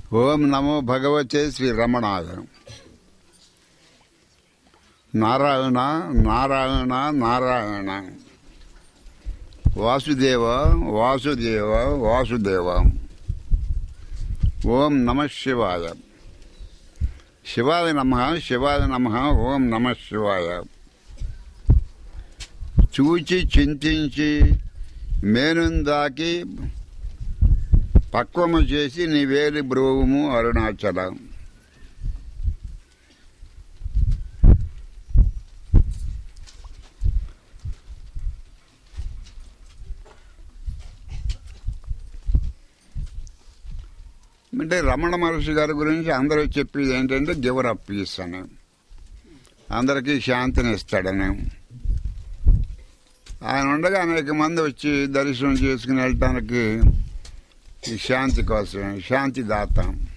ఓం నమో భగవతే శ్రీ రమణాయ నారాయణ నారాయణ నారాయణ వాసుదేవ వాసుదేవ వాసుదేవ ఓం నమ శివాయ శివాయ నమ శివాయ నమ ఓం నమ శివాయ చూచి చింతించి మేనుందాకి పక్వము చేసి నీ వేలి బ్రోవుము అరుణాచలం అంటే రమణ మహర్షి గారి గురించి అందరూ చెప్పేది ఏంటంటే గివర్ అప్ పీస్ అని అందరికీ శాంతిని ఇస్తాడని ఆయన ఉండగా అనేక మంది వచ్చి దర్శనం చేసుకుని వెళ్ళటానికి ఈ శాంతి కోసం శాంతి దాత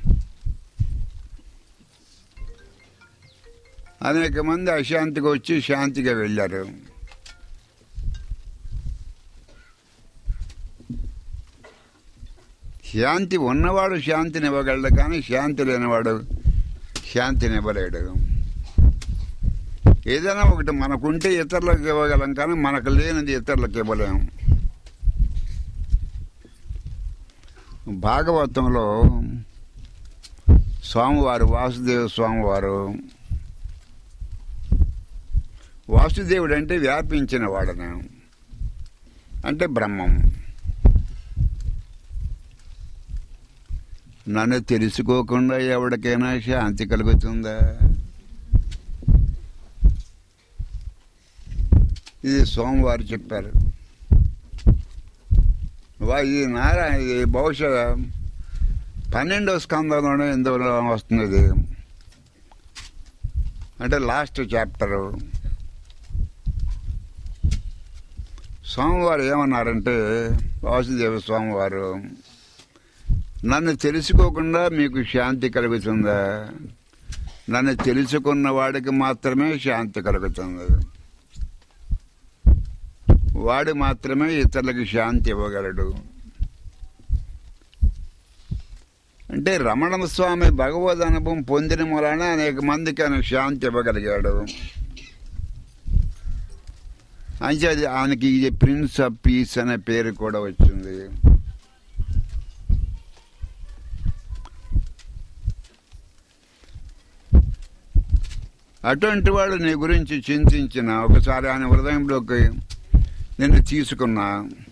అనేక మంది అశాంతికి వచ్చి శాంతిగా వెళ్ళారు శాంతి ఉన్నవాడు శాంతిని ఇవ్వగలడు కానీ శాంతి లేనివాడు శాంతిని ఇవ్వలేడు ఏదైనా ఒకటి మనకుంటే ఇతరులకు ఇవ్వగలం కానీ మనకు లేనిది ఇతరులకు ఇవ్వలేము భాగవతంలో స్వామివారు వాసుదేవ స్వామివారు వాసుదేవుడు అంటే వ్యాపించిన వాడన అంటే బ్రహ్మం నన్ను తెలుసుకోకుండా ఎవరికైనా శాంతి కలుగుతుందా ఇది సోమవారు చెప్పారు వా- ఇది నారాయణ ఇది బహుశా పన్నెండవ స్కందంలోనే ఎందులో వస్తుంది ఇది అంటే లాస్ట్ చాప్టరు స్వామివారు ఏమన్నారంటే వాసుదేవ స్వామివారు నన్ను తెలుసుకోకుండా మీకు శాంతి కలుగుతుందా నన్ను తెలుసుకున్న వాడికి మాత్రమే శాంతి కలుగుతుంది వాడు మాత్రమే ఇతరులకు శాంతి ఇవ్వగలడు అంటే రమణ స్వామి భగవద్ అనుభవం పొందిన మూలాన అనేక మందికి ఆయన శాంతి ఇవ్వగలిగాడు అంటే అది ఆయనకి ఇది ప్రిన్స్ ఆఫ్ పీస్ అనే పేరు కూడా వచ్చింది అటువంటి వాడు నీ గురించి చింతించిన ఒకసారి ఆయన హృదయంలోకి నిన్ను తీసుకున్నా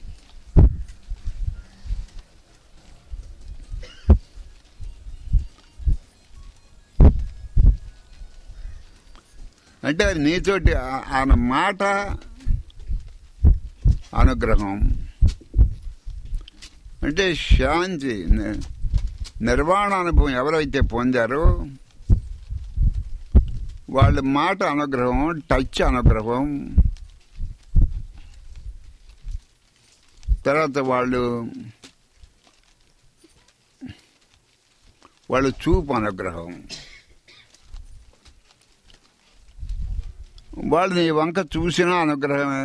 అంటే అది నీతోటి ఆ- ఆయన మాట అనుగ్రహం అంటే శాంతి ని- నిర్వాణ అనుభవం ఎవరైతే పొందారో వాళ్ళ మాట అనుగ్రహం టచ్ అనుగ్రహం తర్వాత వాళ్ళు వాళ్ళు చూపు అనుగ్రహం వాళ్ళు నీ వంక చూసిన అనుగ్రహమే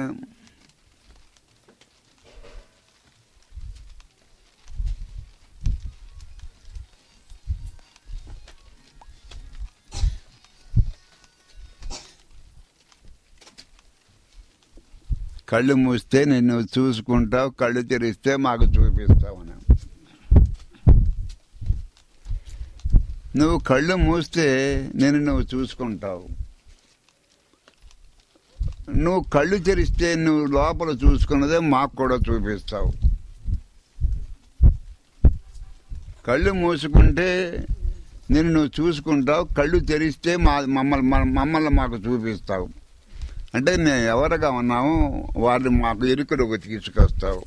కళ్ళు మూస్తే నిన్ను చూసుకుంటావు కళ్ళు తెరిస్తే మాకు చూపిస్తావు అని నువ్వు కళ్ళు మూస్తే నేను నువ్వు చూసుకుంటావు నువ్వు కళ్ళు తెరిస్తే నువ్వు లోపల చూసుకున్నదే మాకు కూడా చూపిస్తావు కళ్ళు మూసుకుంటే నేను నువ్వు చూసుకుంటావు కళ్ళు తెరిస్తే మా మమ్మల్ని మన- మమ్మల్ని మాకు చూపిస్తావు అంటే మేము ఎవరుగా ఉన్నామో వాళ్ళు మాకు ఎరుకలోకి తీసుకొస్తావు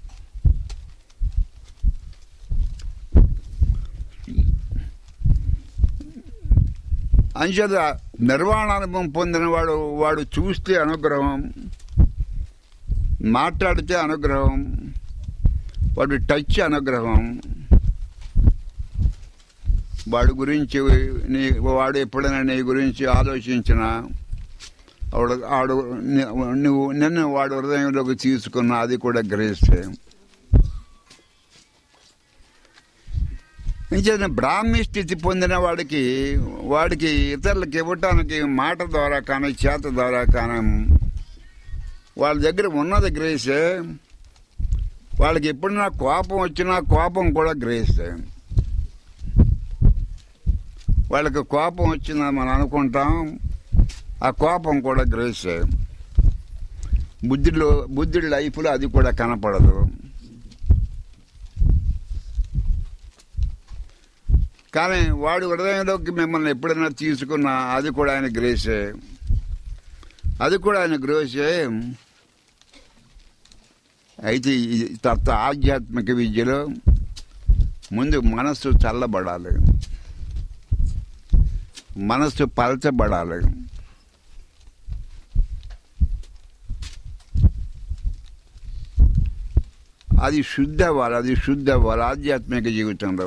అంచేత నిర్వాణ అనుభవం పొందిన వాడు వాడు చూస్తే అనుగ్రహం మాట్లాడితే అనుగ్రహం వాడు టచ్ అనుగ్రహం వాడి గురించి నీ వాడు ఎప్పుడైనా నీ గురించి ఆలోచించిన ఆవిడ ఆడు ని- నువ్వు నిన్ను వాడు హృదయంలోకి తీసుకున్న అది కూడా గ్రహిస్తే ఇంకేదైనా బ్రాహ్మీ స్థితి పొందిన వాడికి వాడికి ఇతరులకు ఇవ్వటానికి మాట ద్వారా కానీ చేత ద్వారా కానీ వాళ్ళ దగ్గర ఉన్నది గ్రహిస్తే వాళ్ళకి ఎప్పుడైనా కోపం వచ్చినా కోపం కూడా గ్రహిస్తే వాళ్ళకి కోపం వచ్చిందని మనం అనుకుంటాం ఆ కోపం కూడా గ్రహిస్తే బుద్ధిలో బుద్ధి లైఫ్లో అది కూడా కనపడదు కానీ వాడు హృదయంలోకి మిమ్మల్ని ఎప్పుడైనా తీసుకున్నా అది కూడా ఆయన గ్రహిసే అది కూడా ఆయన గ్రహిసే అయితే ఈ తత్వ ఆధ్యాత్మిక విద్యలో ముందు మనస్సు చల్లబడాలి మనస్సు పలచబడాలి అది శుద్ధ అవ్వాలి అది శుద్ధ అవ్వాలి ఆధ్యాత్మిక జీవితంలో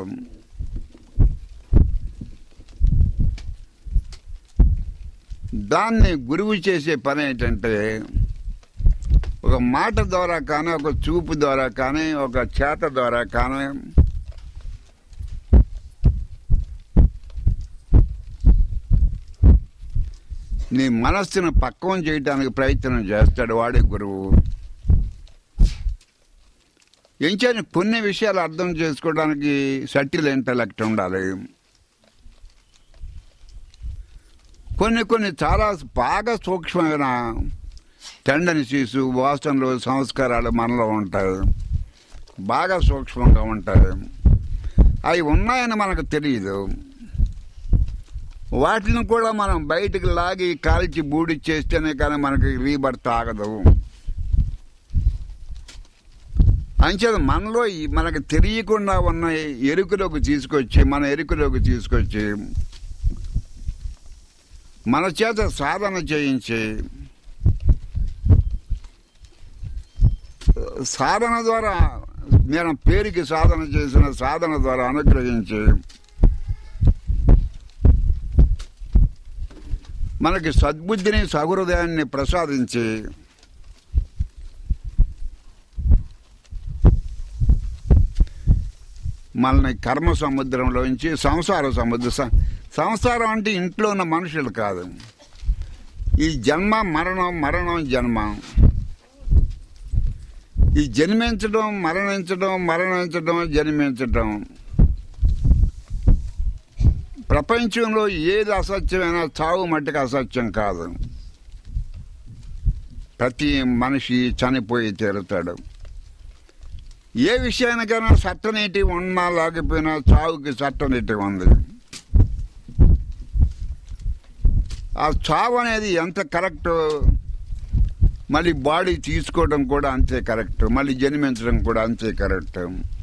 దాన్ని గురువు చేసే పని ఏంటంటే ఒక మాట ద్వారా కానీ ఒక చూపు ద్వారా కానీ ఒక చేత ద్వారా కానీ నీ మనస్సును పక్వం చేయటానికి ప్రయత్నం చేస్తాడు వాడే గురువు ఎంచని కొన్ని విషయాలు అర్థం చేసుకోవడానికి సటిల్ ఇంటలెక్ట్ ఉండాలి కొన్ని కొన్ని చాలా బాగా సూక్ష్మమైన టెండెన్సీస్ వాసనలు సంస్కారాలు మనలో ఉంటాయి బాగా సూక్ష్మంగా ఉంటాయి అవి ఉన్నాయని మనకు తెలియదు వాటిని కూడా మనం బయటికి లాగి కాల్చి బూడి చేస్తేనే కానీ మనకి రీబర్త్ ఆగదు అంచేది మనలో ఈ మనకు తెలియకుండా ఉన్న ఎరుకలోకి తీసుకొచ్చి మన ఎరుకలోకి తీసుకొచ్చి మన చేత సాధన చేయించి సాధన ద్వారా నేను పేరుకి సాధన చేసిన సాధన ద్వారా అనుగ్రహించి మనకి సద్బుద్ధిని సహృదయాన్ని ప్రసాదించి మనల్ని కర్మ సముద్రంలోంచి సంసార సముద్ర స- సంసారం అంటే ఇంట్లో ఉన్న మనుషులు కాదు ఈ జన్మ మరణం మరణం జన్మ ఈ జన్మించడం మరణించడం మరణించడం జన్మించడం ప్రపంచంలో ఏది అసత్యమైనా చావు మట్టుకు అసత్యం కాదు ప్రతి మనిషి చనిపోయి తీరుతాడు ఏ విషయానికైనా చట్టనీటి ఉన్నా లేకపోయినా చావుకి చట్టనీటి ఉంది ఆ చావు అనేది ఎంత కరెక్ట్ మళ్ళీ బాడీ తీసుకోవడం కూడా అంతే కరెక్ట్ మళ్ళీ జన్మించడం కూడా అంతే కరెక్ట్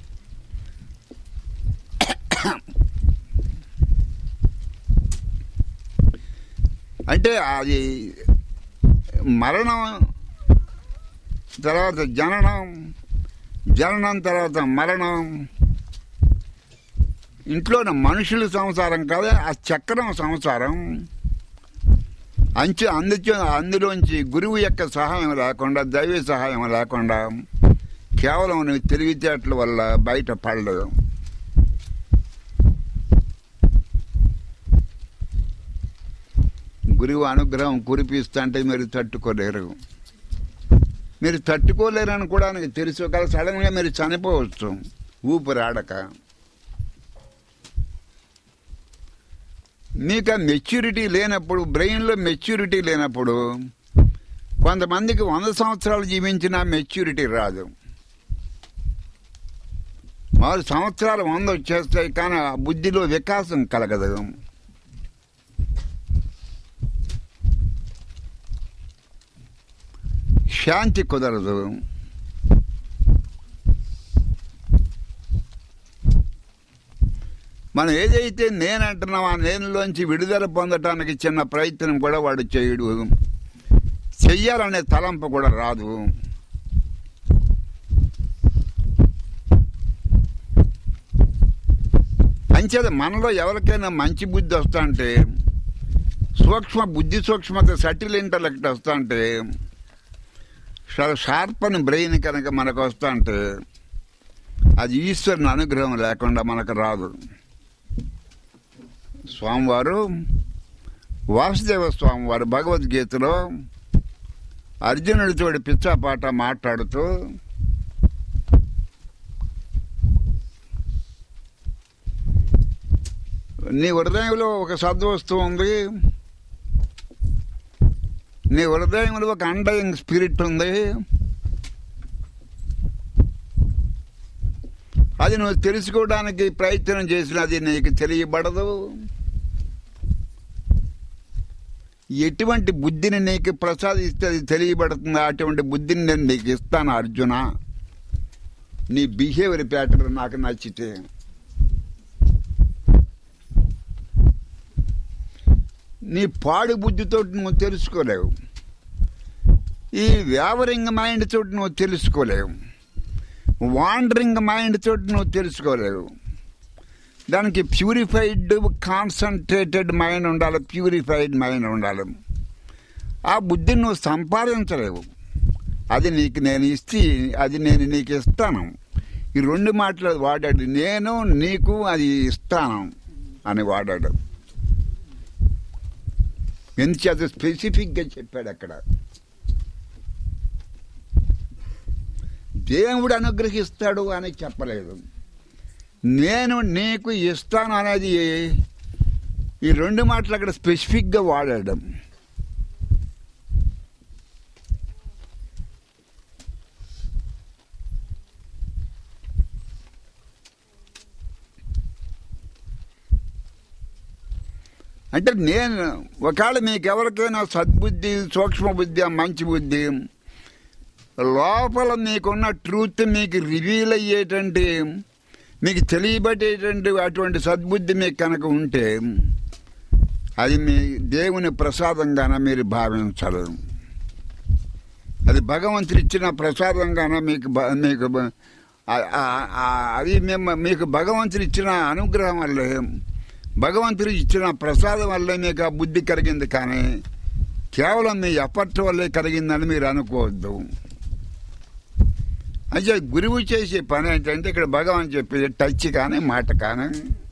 అంటే అది మరణం తర్వాత జననం జననం తర్వాత మరణం ఇంట్లోని మనుషుల సంసారం కాదు ఆ చక్రం సంసారం అంచు అందుచే అందులోంచి గురువు యొక్క సహాయం లేకుండా దైవ సహాయం లేకుండా కేవలం నువ్వు తెలివితేటల వల్ల బయట పడలేదు గురువు అనుగ్రహం కురిపిస్తుంటే మీరు తట్టుకోలేరు మీరు తట్టుకోలేరని కూడా నాకు తెలుసు కదా సడన్గా మీరు చనిపోవచ్చు ఊపిరాడక మీకు ఆ మెచ్యూరిటీ లేనప్పుడు బ్రెయిన్లో మెచ్యూరిటీ లేనప్పుడు కొంతమందికి వంద సంవత్సరాలు జీవించిన మెచ్యూరిటీ రాదు వారు సంవత్సరాలు వంద వచ్చేస్తాయి కానీ ఆ బుద్ధిలో వికాసం కలగదు శాంతి కుదరదు మనం ఏదైతే నేనంటున్నాం ఆ నేనులోంచి విడుదల పొందటానికి చిన్న ప్రయత్నం కూడా వాడు చేయడు చెయ్యాలనే తలంపు కూడా రాదు అంచేది మనలో ఎవరికైనా మంచి బుద్ధి వస్తా అంటే సూక్ష్మ బుద్ధి సూక్ష్మత సటిల్ ఇంటలెక్ట్ వస్తా అంటే షార్ప్ అని బ్రెయిన్ కనుక మనకు వస్తా అంటే అది ఈశ్వరుని అనుగ్రహం లేకుండా మనకు రాదు స్వామివారు వాసుదేవ స్వామివారు భగవద్గీతలో అర్జునుడితోటి పిచ్చాపాట మాట్లాడుతూ నీ హృదయంలో ఒక సద్వస్తువు ఉంది నీ హృదయంలో ఒక అండయింగ్ స్పిరిట్ ఉంది అది నువ్వు తెలుసుకోవడానికి ప్రయత్నం చేసిన అది నీకు తెలియబడదు ఎటువంటి బుద్ధిని నీకు ప్రసాదిస్తే అది తెలియబడుతుంది అటువంటి బుద్ధిని నేను నీకు ఇస్తాను అర్జున నీ బిహేవియర్ ప్యాటర్న్ నాకు నచ్చితే నీ పాడు బుద్ధితో నువ్వు తెలుసుకోలేవు ఈ వ్యావరింగ్ మైండ్ తోటి నువ్వు తెలుసుకోలేవు వాండరింగ్ మైండ్ తోటి నువ్వు తెలుసుకోలేవు దానికి ప్యూరిఫైడ్ కాన్సన్ట్రేటెడ్ మైండ్ ఉండాలి ప్యూరిఫైడ్ మైండ్ ఉండాలి ఆ బుద్ధిని నువ్వు సంపాదించలేవు అది నీకు నేను ఇస్తే అది నేను నీకు ఇస్తాను ఈ రెండు మాటలు వాడాడు నేను నీకు అది ఇస్తాను అని వాడాడు ఎందుచేత స్పెసిఫిక్గా చెప్పాడు అక్కడ దేవుడు అనుగ్రహిస్తాడు అని చెప్పలేదు నేను నీకు ఇస్తాను అనేది ఈ రెండు మాటలు అక్కడ స్పెసిఫిక్గా వాడాడు అంటే నేను ఒకవేళ మీకు ఎవరికైనా సద్బుద్ధి సూక్ష్మ బుద్ధి మంచి బుద్ధి లోపల మీకున్న ట్రూత్ మీకు రివీల్ అయ్యేటువంటి మీకు తెలియబడేటువంటి అటువంటి సద్బుద్ధి మీకు కనుక ఉంటే అది మీ దేవుని ప్రసాదంగాన మీరు భావించాలి అది భగవంతుడు ఇచ్చిన ప్రసాదంగాన మీకు బ- మీకు బ- ఆ- ఆ- ఆ- అది మేము మీకు భగవంతుడు ఇచ్చిన అనుగ్రహం వల్లే భగవంతుడు ఇచ్చిన ప్రసాదం వల్లే మీకు ఆ బుద్ధి కలిగింది కానీ కేవలం మీ ఎఫర్ట్ వల్లే కలిగిందని మీరు అనుకోవద్దు అయితే గురువు చేసే పని ఏంటంటే ఇక్కడ భగవాన్ చెప్పేది టచ్ కానీ మాట కానీ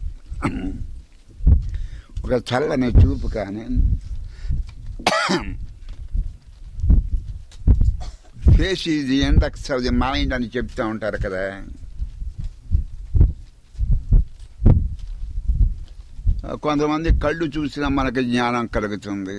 ఒక చల్లని చూపు కానీ face is index of the mind అని చెప్తూ ఉంటారు కదా కొంతమంది కళ్ళు చూసినా మనకి జ్ఞానం కలుగుతుంది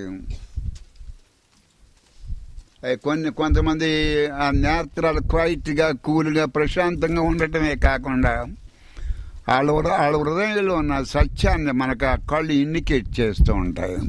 అయి కొన్ని కొంతమంది ఆ నేత్రాలు క్వైట్గా కూల్గా ప్రశాంతంగా ఉండటమే కాకుండా వాళ్ళ హృ- వాళ్ళ హృదయంలో ఉన్న సత్యాన్ని మనకు ఆ కళ్ళు ఇండికేట్ చేస్తూ ఉంటాయి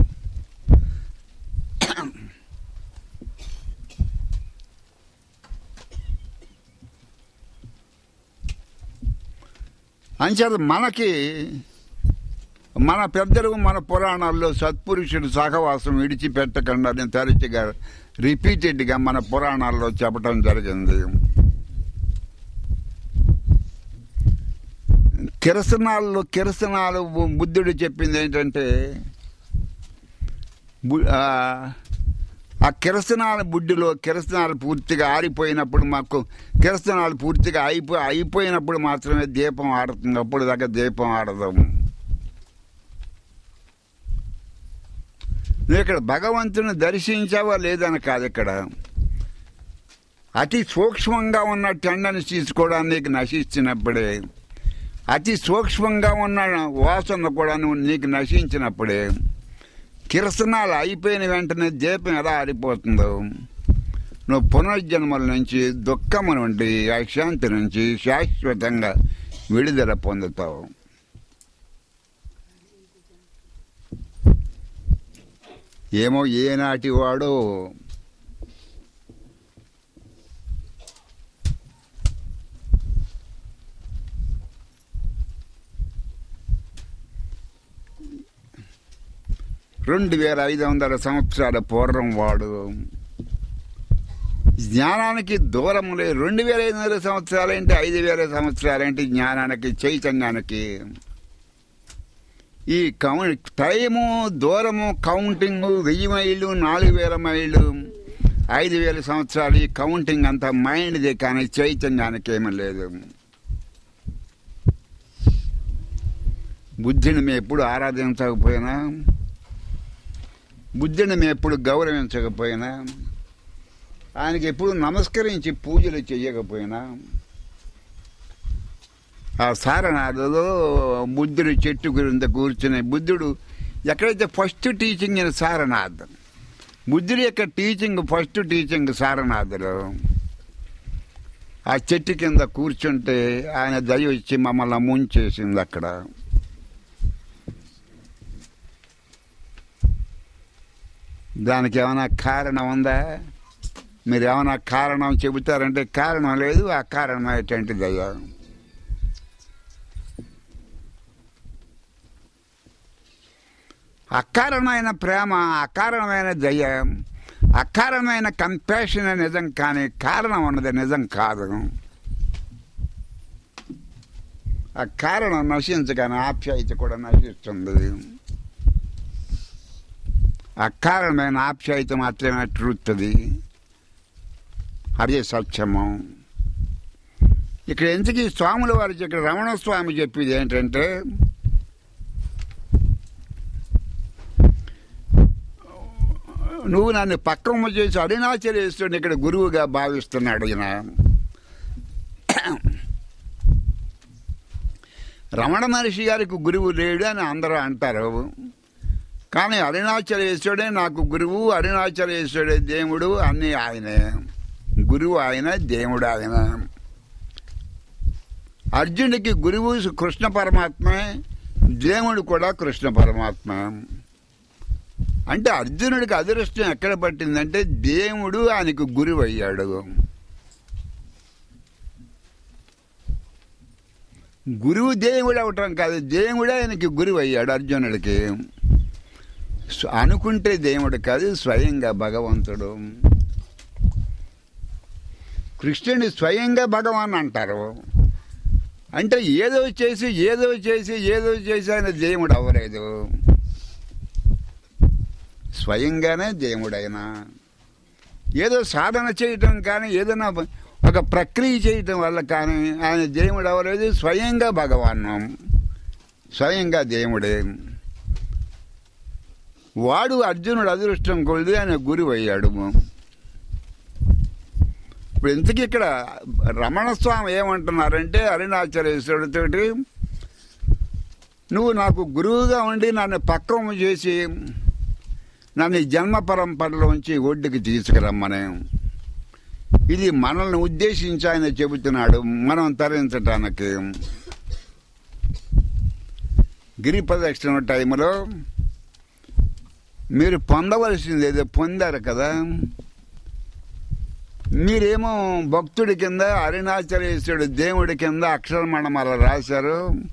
అంచేత మనకి మన పెద్దలు మన పురాణాల్లో సత్పురుషుడు సహవాసం విడిచిపెట్టకుండా నేను తరచుగా రిపీటెడ్గా మన పురాణాల్లో చెప్పడం జరిగింది కిరసనాల్లో కిరసనాలు బుద్ధుడు చెప్పింది ఏంటంటే బు- ఆ, ఆ కిరసనాల బుడ్డిలో కిరసనాలు పూర్తిగా ఆరిపోయినప్పుడు మాకు కిరసనాలు పూర్తిగా అయిపో అయిపోయినప్పుడు మాత్రమే దీపం ఆడుతుంది అప్పుడు దాకా దీపం ఆడదాం నువ్వు ఇక్కడ భగవంతుని దర్శించావా లేదని కాదు ఇక్కడ అతి సూక్ష్మంగా ఉన్న టెండెన్సీస్ కూడా నీకు నశించినప్పుడే అతి సూక్ష్మంగా ఉన్న వాసన కూడా నువ్వు నీకు నశించినప్పుడే కిరసనాలు అయిపోయిన వెంటనే దీపం ఎలా ఆరిపోతుందో నువ్వు పునర్జన్మల నుంచి దుఃఖము నుండి అశాంతి నుంచి శాశ్వతంగా విడుదల పొందుతావు ఏమో ఏనాటి వాడో రెండు వేల ఐదు వందల సంవత్సరాల పూర్వం వాడు జ్ఞానానికి దూరం లేదు రెండు వేల ఐదు వందల సంవత్సరాలేంటి ఐదు వేల సంవత్సరాలేంటి జ్ఞానానికి చైతన్యానికి ఈ కౌ టైము దూరము కౌంటింగ్ వెయ్యి మైళ్ళు నాలుగు వేల మైళ్ళు ఐదు వేల సంవత్సరాలు ఈ కౌంటింగ్ అంతా మైండ్దే కానీ చైతన్యానికి ఏమీ లేదు బుద్ధిని మేము ఎప్పుడు ఆరాధించకపోయినా బుద్ధిని మేము ఎప్పుడు గౌరవించకపోయినా ఆయనకి ఎప్పుడు నమస్కరించి పూజలు చేయకపోయినా ఆ సారనాథలో బుద్ధుడు చెట్టు గురింద కూర్చుని బుద్ధుడు ఎక్కడైతే ఫస్ట్ టీచింగ్ ఇన్ సారనాథ్ బుద్ధుడి యొక్క టీచింగ్ ఫస్ట్ టీచింగ్ సారనాథ్లో ఆ చెట్టు కింద కూర్చుంటే ఆయన దయ వచ్చి మమ్మల్ని ముంచేసింది అక్కడ దానికి ఏమైనా కారణం ఉందా మీరు ఏమైనా కారణం చెబుతారంటే కారణం లేదు ఆ కారణం ఏంటంటే దయ అకారణమైన ప్రేమ అకారణమైన దయ అకారణమైన కంపాషన్ నిజం కానీ కారణం ఉన్నది నిజం కాదు ఆ కారణం నశించగానే ఆప్యాయత కూడా నశిస్తుంది అకారణమైన ఆప్యాయత మాత్రమే ట్రూత్ అది అదే సత్యము ఇక్కడ ఎందుకు ఈ స్వాముల వారికి ఇక్కడ రమణ స్వామి చెప్పేది ఏంటంటే నువ్వు నన్ను పక్కన చేసి అరుణాచలేశ్వరుని ఇక్కడ గురువుగా భావిస్తున్నాడు ఈయన రమణ మహర్షి గారికి గురువు లేడు అని అందరూ అంటారు కానీ అరుణాచలేశ్వరుడే నాకు గురువు అరుణాచలేశ్వరుడే దేవుడు అన్నీ ఆయనే గురువు ఆయన దేవుడు ఆయన అర్జునుడికి గురువు కృష్ణ పరమాత్మే దేవుడు కూడా కృష్ణ పరమాత్మ అంటే అర్జునుడికి అదృష్టం ఎక్కడ పట్టిందంటే దేవుడు ఆయనకు గురువు అయ్యాడు గురువు దేవుడు అవటం కాదు దేవుడే ఆయనకి గురువు అయ్యాడు అర్జునుడికి స్వ- అనుకుంటే దేవుడు కాదు స్వయంగా భగవంతుడు కృష్ణుని స్వయంగా భగవాన్ అంటారు అంటే ఏదో చేసి ఏదో చేసి ఏదో చేసి ఆయన దేవుడు అవ్వలేదు స్వయంగానే దేవుడైనా ఏదో సాధన చేయటం కానీ ఏదైనా ఒక ప్రక్రియ చేయటం వల్ల కానీ ఆయన దేవుడు అవ్వలేదు స్వయంగా భగవాను స్వయంగా దేవుడే వాడు అర్జునుడు అదృష్టం కొలిది ఆయన గురువు అయ్యాడు ఇప్పుడు ఇంతకీ ఇక్కడ రమణస్వామి ఏమంటున్నారంటే అరుణాచలేశ్వరుడితోటి నువ్వు నాకు గురువుగా ఉండి నన్ను పక్వం చేసి నన్ను ఈ జన్మ పరంపరలోంచి ఒడ్డుకి తీసుకురమ్మని ఇది మనల్ని ఉద్దేశించి ఆయన చెబుతున్నాడు మనం తరించటానికి గిరి ప్రదక్షిణ టైంలో మీరు పొందవలసింది ఏదో పొందారు కదా మీరేమో భక్తుడి కింద అరుణాచలేశ్వరుడు దేవుడి కింద అక్షరమణమల రాశారు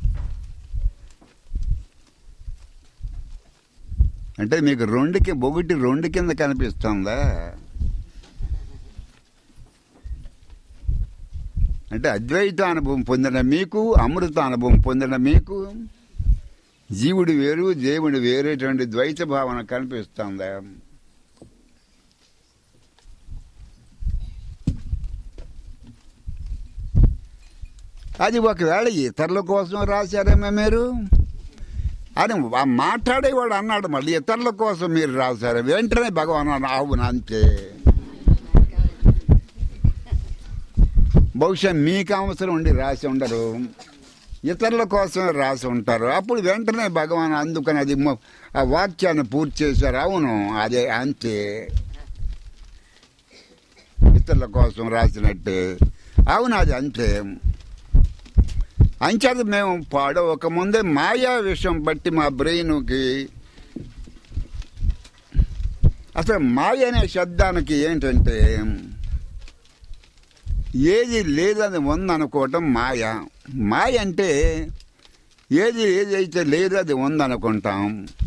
అంటే మీకు రెండుకి ఒకటి రెండు కింద కనిపిస్తుందా అంటే అద్వైత అనుభవం పొందిన మీకు అమృత అనుభవం పొందిన మీకు జీవుడు వేరు దేవుడు వేరేటువంటి ద్వైత భావన కనిపిస్తుందా అది ఒకవేళ ఇతరుల కోసం రాశారేమో మీరు అని ఆ మాట్లాడేవాడు అన్నాడు మళ్ళీ ఇతరుల కోసం మీరు రాశారు వెంటనే భగవాన్ అన్నాడు, అవును అంతే బహుశా మీకు అవసరం ఉండి రాసి ఉండరు ఇతరుల కోసమే రాసి ఉంటారు అప్పుడు వెంటనే భగవాన్ అందుకని అది మొ- ఆ వాక్యాన్ని పూర్తి చేశారు అవును అదే అంతే ఇతరుల కోసం రాసినట్టే అవును అది అంతే అంచేత మేము పాడవక ముందే మాయా విషయం బట్టి మా బ్రెయిన్కి అసలు మాయ అనే శబ్దానికి ఏంటంటే ఏది లేదని ఉందనుకోవటం మాయ మాయ అంటే ఏది ఏదైతే లేదో అది ఉందనుకుంటాం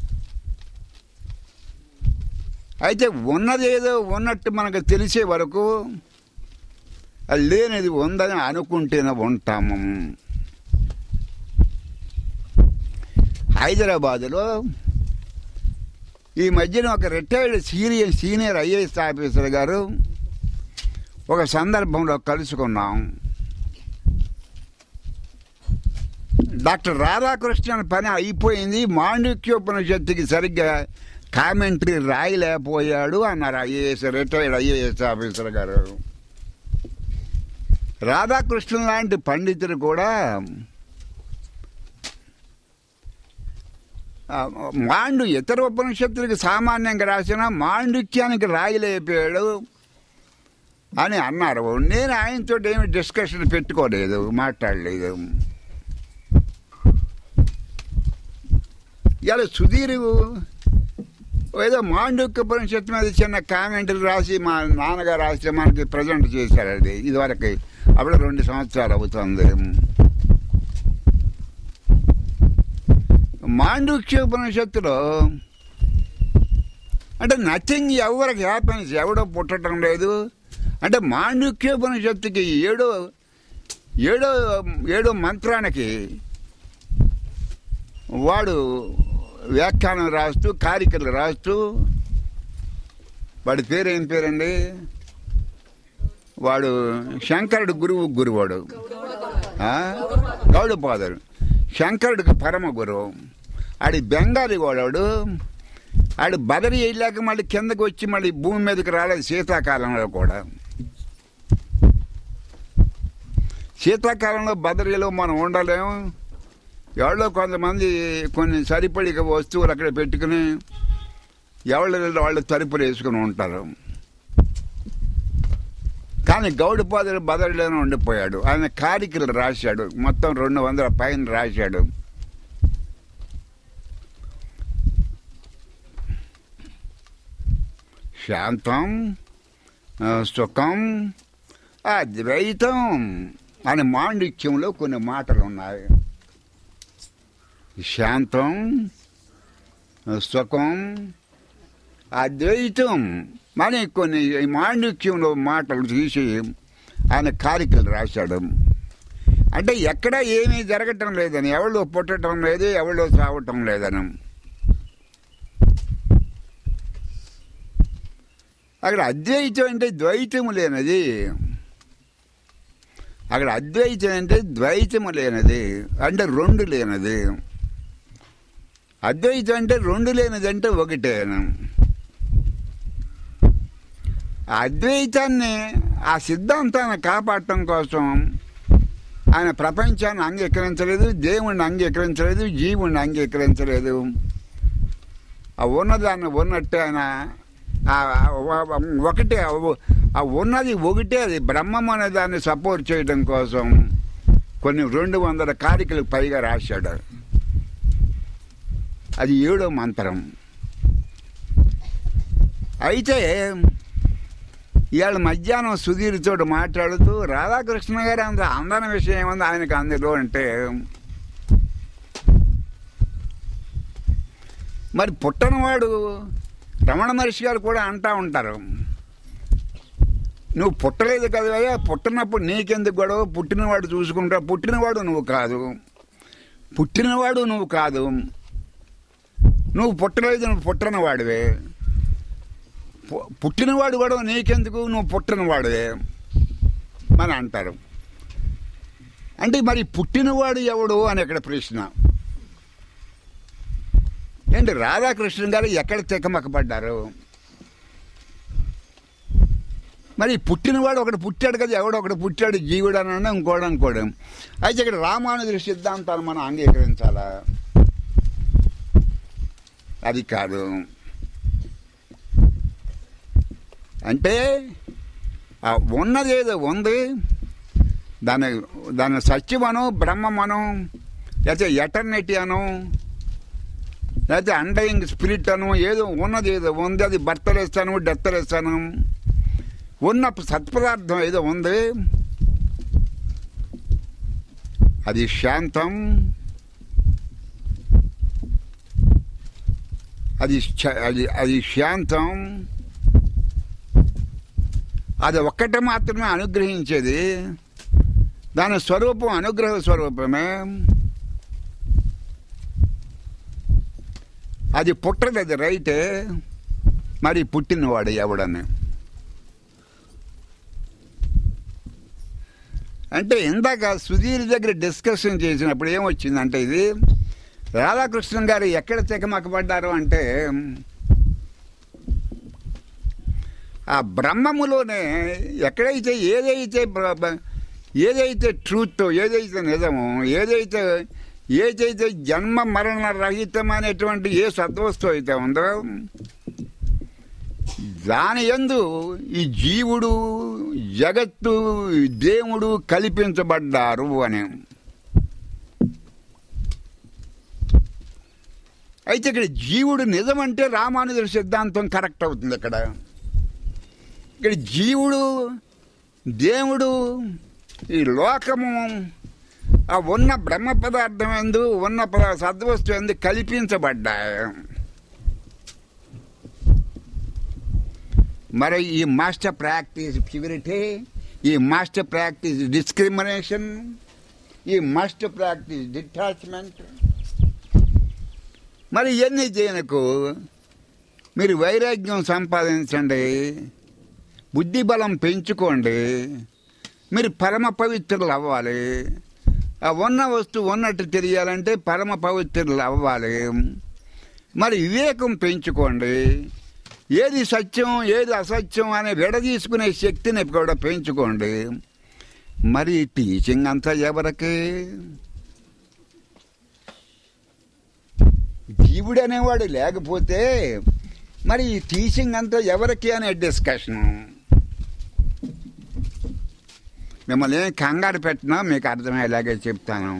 అయితే ఉన్నది ఏదో ఉన్నట్టు మనకు తెలిసే వరకు అది లేనిది ఉందని అనుకుంటేనే ఉంటాము హైదరాబాదులో ఈ మధ్యన ఒక retired senior senior IAS officer గారు ఒక సందర్భంలో కలుసుకున్నాం డాక్టర్ రాధాకృష్ణన్ పని అయిపోయింది మాండుక్యోపనిషత్తుకి సరిగ్గా కామెంటరీ రాయలేకపోయాడు అన్నారు ఐఏఎస్ రిటైర్డ్ ఐఏఎస్ ఆఫీసర్ గారు రాధాకృష్ణన్ లాంటి పండితులు కూడా ఆ, మాండు ఇతర ఉపనిషత్తులకు సామాన్యంగా రాసిన మాండుక్యానికి రాయలేకపోయాడు అని అన్నారు నేను ఆయనతో ఏమి డిస్కషన్ పెట్టుకోలేదు మాట్లాడలేదు ఇలా సుధీర్ ఏదో మాండుక్య ఉపనిషత్తు మీద చిన్న కామెంట్లు రాసి మా నాన్నగారు రాసి మనకి ప్రజెంట్ చేశారు అది ఇదివరకు అప్పుడు రెండు సంవత్సరాలు అవుతుంది మాండుక్య ఉపనిషత్తులో అంటే నథింగ్ ఎవరికి హ్యాపీనెస్ ఎవడో పుట్టడం లేదు అంటే మాండుక్య ఉపనిషత్తుకి ఏడో ఏడో ఏడో మంత్రానికి వాడు వ్యాఖ్యానం రాస్తూ కారికలు రాస్తూ వాడి పేరు ఏం పేరండి వాడు శంకరుడు గురువు గురువాడు ఆ? గౌడపాదుడు శంకరుడికి పరమ గురువు ఆడి బెంగాలీ వాడాడు ఆడు బదరి వెళ్ళాక మళ్ళీ కిందకి వచ్చి మళ్ళీ భూమి మీదకి రాలేదు శీతాకాలంలో కూడా శీతాకాలంలో బదరిలో మనం ఉండలేము ఎవరో కొంతమంది కొన్ని సరిపడి వస్తువులు అక్కడ పెట్టుకుని ఎవరి వాళ్ళు తలుపులు వేసుకుని ఉంటారు కానీ గౌడపాదుడు బదరిలోనే ఉండిపోయాడు ఆయన కారికలు రాశాడు మొత్తం రెండు వందల పైన రాశాడు శాంతం ఆ, సుఖం అద్వైతం అని మాండిక్యంలో కొన్ని మాటలు ఉన్నాయి శాంతం సుఖం అద్వైతం అని కొన్ని ఈ మాండిక్యంలో మాటలు తీసి ఆయన కారికలు రాశాడు అంటే ఎక్కడ ఏమీ జరగటం లేదని ఎవళ్ళు పుట్టడం లేదు ఎవళ్ళు సావటం లేదని అక్కడ అద్వైతం అంటే ద్వైతము లేనది అక్కడ అద్వైతం అంటే ద్వైతము లేనది అంటే రెండు లేనది అద్వైతం అంటే రెండు లేనిది అంటే ఒకటే ఆ అద్వైతాన్ని ఆ సిద్ధాంతాన్ని కాపాడటం కోసం ఆయన ప్రపంచాన్ని అంగీకరించలేదు దేవుణ్ణి అంగీకరించలేదు జీవుణ్ణి అంగీకరించలేదు ఆ ఉన్నదాన్ని ఉన్నట్టే ఆయన ఆ- ఆ- ఒకటే ఆ ఉన్నది ఒకటే అది బ్రహ్మం అనే దాన్ని సపోర్ట్ చేయడం కోసం కొన్ని రెండు వందల కారికలకు పైగా రాశాడు అది ఏడో మంత్రం అయితే ఇవాళ మధ్యాహ్నం సుధీర్తో మాట్లాడుతూ రాధాకృష్ణ గారు అంత అందన విషయం ఏముంది ఆయనకు అందులో అంటే మరి పుట్టనవాడు రమణ మహర్షి గారు కూడా అంటా ఉంటారు నువ్వు పుట్టలేదు కదవయ్యా పుట్టినప్పుడు నీకెందుకు గొడవ పుట్టినవాడు చూసుకుంటా పుట్టినవాడు నువ్వు కాదు పుట్టినవాడు నువ్వు కాదు నువ్వు పుట్టలేదు నువ్వు పుట్టనివాడివే పు- పుట్టినవాడు కూడా నీకెందుకు నువ్వు పుట్టినవాడివే అని అంటారు అంటే మరి పుట్టినవాడు ఎవడు అని ఇక్కడ ప్రశ్న ఏంటి రాధాకృష్ణ గారు ఎక్కడ తిక్కమక్కపడ్డారు మరి పుట్టినవాడు ఒకటి పుట్టాడు కదా ఎవడో ఒకటి పుట్టాడు జీవుడు అని అన్నా ఇంకోడు అనుకోవడం అయితే ఇక్కడ రామానుజుడి సిద్ధాంతాలు మనం అంగీకరించాలా అది కాదు అంటే ఆ ఉన్నది ఏదో ఉంది దాని దాని సత్యమను బ్రహ్మమను లేకపోతే ఎటర్నిటీ అను లేకపోతే అండయింగ్ స్పిరిట్ అను ఏదో ఉన్నది ఏదో ఉంది అది బర్తలేస్తాను డెత్తలేస్తాను ఉన్న సత్పదార్థం ఏదో ఉంది అది శాంతం అది శ- అది అది శాంతం అది ఒక్కటే మాత్రమే అనుగ్రహించేది దాని స్వరూపం అనుగ్రహ స్వరూపమే అది పుట్టదు అది రైటే మరి పుట్టినవాడు ఎవడని అంటే ఇందాక సుధీర్ దగ్గర డిస్కషన్ చేసినప్పుడు ఏమొచ్చిందంటే ఇది రాధాకృష్ణన్ గారు ఎక్కడ తెగమకబడ్డారు అంటే ఆ బ్రహ్మములోనే ఎక్కడైతే ఏదైతే బ్ర- బ- ఏదైతే ట్రూత్ ఏదైతే నిజమో ఏదైతే ఏదైతే జన్మ మరణ రహితమైనటువంటి ఏ సద్వస్తువు అయితే ఉందో దాని యందు ఈ జీవుడు జగత్తు ఈ దేవుడు కల్పించబడ్డారు అని అయితే ఇక్కడ జీవుడు నిజమంటే రామానుజుల సిద్ధాంతం కరెక్ట్ అవుతుంది ఇక్కడ ఇక్కడ జీవుడు దేవుడు ఈ లోకము ఆ ఉన్న బ్రహ్మ పదార్థం ఎందు ఉన్న పద- సద్వస్తు ఎందు కల్పించబడ్డాయి మరి ఈ మాస్టర్ ప్రాక్టీస్ ప్యూరిటీ ఈ మాస్టర్ ప్రాక్టీస్ డిస్క్రిమినేషన్ ఈ మాస్టర్ ప్రాక్టీస్ డిటాచ్మెంట్ మరి ఇవన్నీ చేయనకు మీరు వైరాగ్యం సంపాదించండి బుద్ధి బలం పెంచుకోండి మీరు పరమ పవిత్రులు అవ్వాలి ఆ ఉన్న వస్తువు ఉన్నట్టు తెలియాలంటే పరమ పవిత్రులు అవ్వాలి మరి వివేకం పెంచుకోండి ఏది సత్యం ఏది అసత్యం అనే విడదీసుకునే శక్తిని కూడా పెంచుకోండి మరి టీచింగ్ అంతా ఎవరికి జీవుడు అనేవాడు లేకపోతే మరి ఈ టీచింగ్ అంతా ఎవరికి అనే డిస్కషను మిమ్మల్ని ఏం కంగారు పెట్టినా మీకు అర్థమయ్యేలాగే చెప్తాను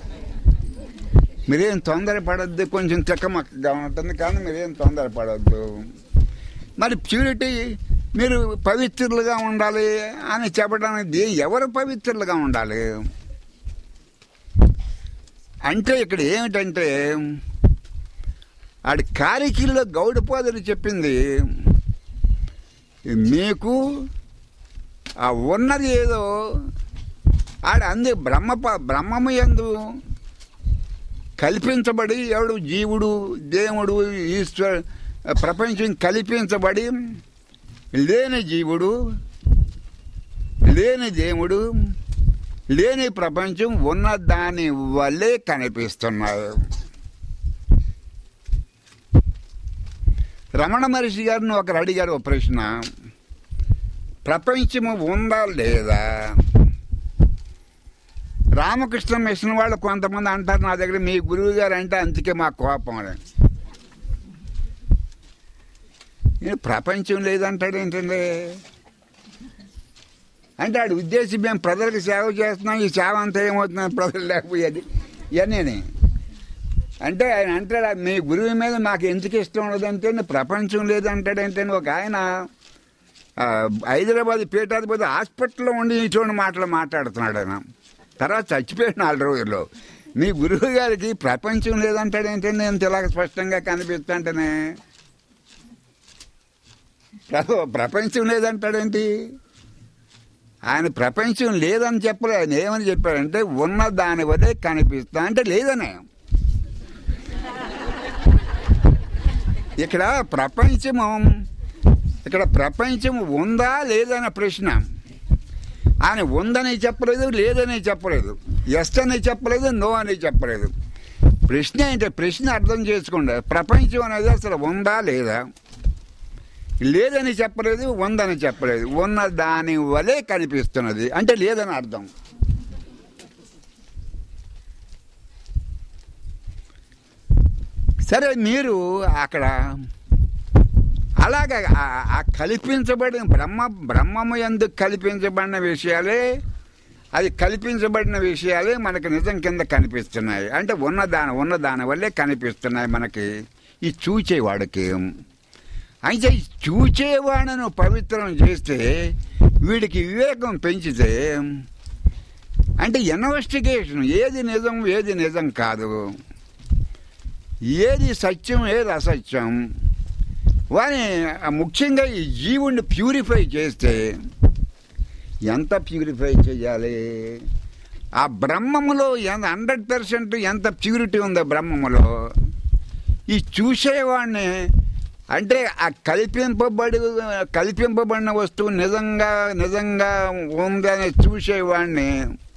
మీరేం తొందరపడద్దు కొంచెం తిక్కమక్కగా ఉంటుంది కానీ మీరేం తొందరపడద్దు మరి ప్యూరిటీ మీరు పవిత్రులుగా ఉండాలి అని చెప్పడానికి దే- ఎవరు పవిత్రులుగా ఉండాలి అంటే ఇక్కడ ఏమిటంటే ఆడి కారికిల్లో గౌడపాదులు చెప్పింది మీకు ఆ ఉన్నది ఏదో ఆడ అంది బ్రహ్మ ప- బ్రహ్మము ఎందు కల్పించబడి ఎవడు జీవుడు దేవుడు ఈశ్వర ప్రపంచం కల్పించబడి లేని జీవుడు లేని దేవుడు లేని ప్రపంచం ఉన్న దాని వల్లే కనిపిస్తున్నాయి రమణ మహర్షి గారిని ఒకరు అడిగారు ఒక ప్రశ్న ప్రపంచము ఉందా లేదా రామకృష్ణ మిషన్ వాళ్ళు కొంతమంది అంటారు నా దగ్గర మీ గురువు గారు అంటే అందుకే మా కోపం అని నేను ప్రపంచం లేదంటాడు ఏంటండి అంటే ఆడి ఉద్దేశం మేము ప్రజలకు సేవ చేస్తున్నాం ఈ సేవ అంతా ఏమవుతుంది ప్రజలు లేకపోయేది ఇవన్నీ అంటే ఆయన అంటాడు మీ గురువు మీద మాకు ఎందుకు ఇష్టం ఉండదంటే ప్రపంచం లేదంటాడంటే ఒక ఆయన ఆ, హైదరాబాద్ పీఠాధిపతి హాస్పిటల్లో ఉండి ఇటువంటి మాటలు మాట్లాడుతున్నాడు ఆయన తర్వాత చచ్చిపోయిన నాలుగు రోజుల్లో మీ గురువు గారికి ప్రపంచం లేదంటాడు ఏంటంటే నేను ఇలాగ స్పష్టంగా కనిపిస్తుంటేనే ప్రభు ప్రపంచం లేదంటాడేంటి ఆయన ప్రపంచం లేదని చెప్పలే ఆయన ఏమని చెప్పాడంటే ఉన్న దాని వల్లే కనిపిస్తా అంటే లేదనే ఇక్కడ ప్రపంచము ఇక్కడ ప్రపంచం ఉందా లేదన్న ప్రశ్న ఆయన ఉందని చెప్పలేదు లేదని చెప్పలేదు ఎస్ అని చెప్పలేదు నో అని చెప్పలేదు ప్రశ్న ఏంటంటే ప్రశ్న అర్థం చేసుకోండి ప్రపంచం అనేది అసలు ఉందా లేదా లేదని చెప్పలేదు ఉందని చెప్పలేదు ఉన్న దాని వలె కనిపిస్తున్నది అంటే లేదని అర్థం సరే మీరు అక్కడ అలాగే ఆ- ఆ కల్పించబడిన బ్రహ్మ బ్రహ్మము ఎందుకు కల్పించబడిన విషయాలే అది కల్పించబడిన విషయాలే మనకు నిజం కింద కనిపిస్తున్నాయి అంటే ఉన్న దాని ఉన్న దాని వల్లే కనిపిస్తున్నాయి మనకి ఈ చూచేవాడికి అయితే ఈ చూచేవాడను పవిత్రం చేస్తే వీడికి వివేకం పెంచితే అంటే ఇన్వెస్టిగేషన్ ఏది నిజం ఏది నిజం కాదు ఏది సత్యం ఏది అసత్యం వాని ఆ ముఖ్యంగా ఈ జీవుణ్ణి ప్యూరిఫై చేస్తే ఎంత ప్యూరిఫై చేయాలి ఆ బ్రహ్మములో ఎంత హండ్రెడ్ పర్సెంట్ ఎంత ప్యూరిటీ ఉందో బ్రహ్మములో ఈ చూసేవాడిని అంటే ఆ కల్పింపబడి కల్పింపబడిన వస్తువు నిజంగా నిజంగా ఉందని చూసేవాడిని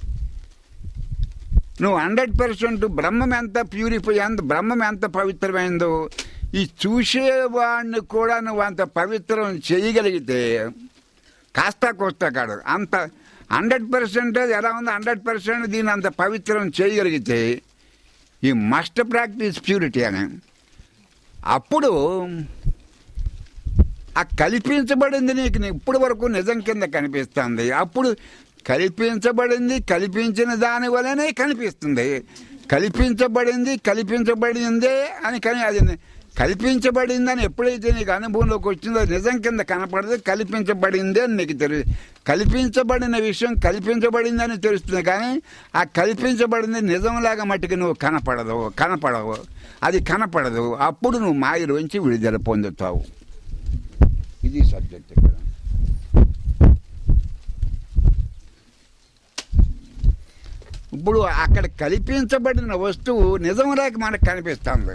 నువ్వు హండ్రెడ్ పర్సెంట్ బ్రహ్మం ఎంత ప్యూరిఫై ఎంత బ్రహ్మం ఎంత పవిత్రమైందో ఈ చూసేవాడిని కూడా నువ్వు అంత పవిత్రం చేయగలిగితే కాస్త కోస్తా కాదు అంత హండ్రెడ్ పర్సెంట్ ఎలా ఉంది హండ్రెడ్ పర్సెంట్ దీన్ని అంత పవిత్రం చేయగలిగితే ఈ మస్ట్ ప్రాక్టీస్ ప్యూరిటీ అని అప్పుడు ఆ కల్పించబడింది నీకు ఇప్పటి వరకు నిజం కింద కనిపిస్తుంది అప్పుడు కల్పించబడింది కల్పించిన దాని వలనే కనిపిస్తుంది కల్పించబడింది కల్పించబడిందే అని కానీ అది కల్పించబడిందని ఎప్పుడైతే నీకు అనుభవంలోకి వచ్చిందో నిజం కింద కనపడదు కల్పించబడింది అని నీకు తెలియదు కల్పించబడిన విషయం కల్పించబడిందని తెలుస్తుంది కానీ ఆ కల్పించబడింది నిజంలాగా మట్టికి నువ్వు కనపడదు కనపడవు అది కనపడదు అప్పుడు నువ్వు మాయలోంచి విడుదల పొందుతావు ఇది సబ్జెక్ట్ ఇక్కడ ఇప్పుడు అక్కడ కల్పించబడిన వస్తువు నిజంలాగా మనకు కనిపిస్తుంది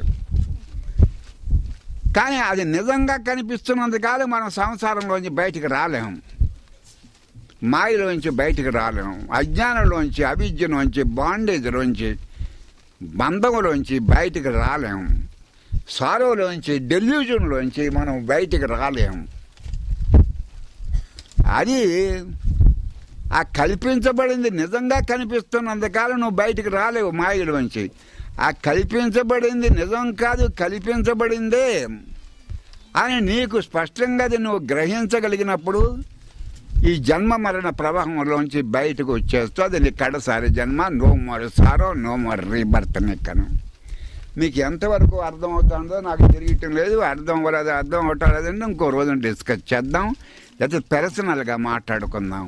కానీ అది నిజంగా కనిపిస్తున్నందుకాలం మనం సంసారంలోంచి బయటికి రాలేము మాయలోంచి బయటికి రాలేము అజ్ఞానంలోంచి అవిద్యలోంచి బాండేజ్లోంచి బంధంలోంచి బయటికి రాలేము సారోలోంచి డెల్యూజన్లోంచి మనం బయటికి రాలేము అది ఆ కల్పించబడింది నిజంగా కనిపిస్తున్నంతకాలం నువ్వు బయటికి రాలేవు మాయలోంచి ఆ కల్పించబడింది నిజం కాదు కల్పించబడిందే అని నీకు స్పష్టంగా అది నువ్వు గ్రహించగలిగినప్పుడు ఈ జన్మ మరణ ప్రవాహంలోంచి బయటకు వచ్చేస్తూ అది నీ కడసారి జన్మ no more sorrow no more rebirth నిక్కను మీకు ఎంతవరకు అర్థం అవుతుందో నాకు తెలియటం లేదు అర్థం అవ్వలేదు అర్థం అవటం లేదంటే ఇంకో రోజు డిస్కస్ చేద్దాం లేకపోతే పర్సనల్గా మాట్లాడుకుందాం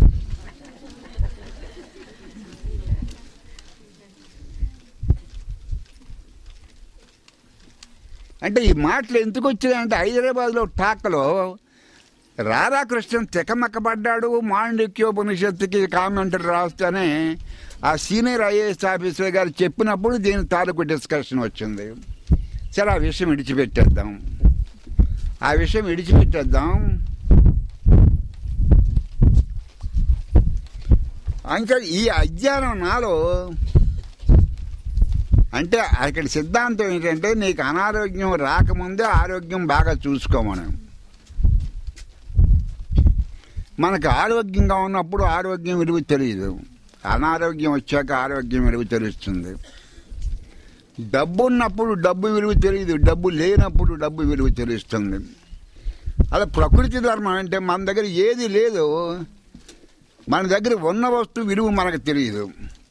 అంటే ఈ మాటలు ఎందుకు వచ్చినాయంటే హైదరాబాద్లో టాక్లో రాధాకృష్ణన్ తికమక్కబడ్డాడు మాండిక్యోపనిషత్తుకి కామెంటరీ రాస్తేనే ఆ సీనియర్ ఐఏఎస్ ఆఫీసర్ గారు చెప్పినప్పుడు దీని తాలూకు డిస్కషన్ వచ్చింది సరే ఆ విషయం విడిచిపెట్టేద్దాం ఆ విషయం విడిచిపెట్టేద్దాం ఇంకా ఈ అజ్ఞానం నాలో అంటే అక్కడ సిద్ధాంతం ఏంటంటే నీకు అనారోగ్యం రాకముందే ఆరోగ్యం బాగా చూసుకోమని మనకు ఆరోగ్యంగా ఉన్నప్పుడు ఆరోగ్యం విలువ తెలియదు అనారోగ్యం వచ్చాక ఆరోగ్యం విలువ తెలుస్తుంది డబ్బు ఉన్నప్పుడు డబ్బు విలువ తెలియదు డబ్బు లేనప్పుడు డబ్బు విలువ తెలుస్తుంది అలా ప్రకృతి ధర్మం అంటే మన దగ్గర ఏది లేదు మన దగ్గర ఉన్న వస్తువు విలువ మనకు తెలియదు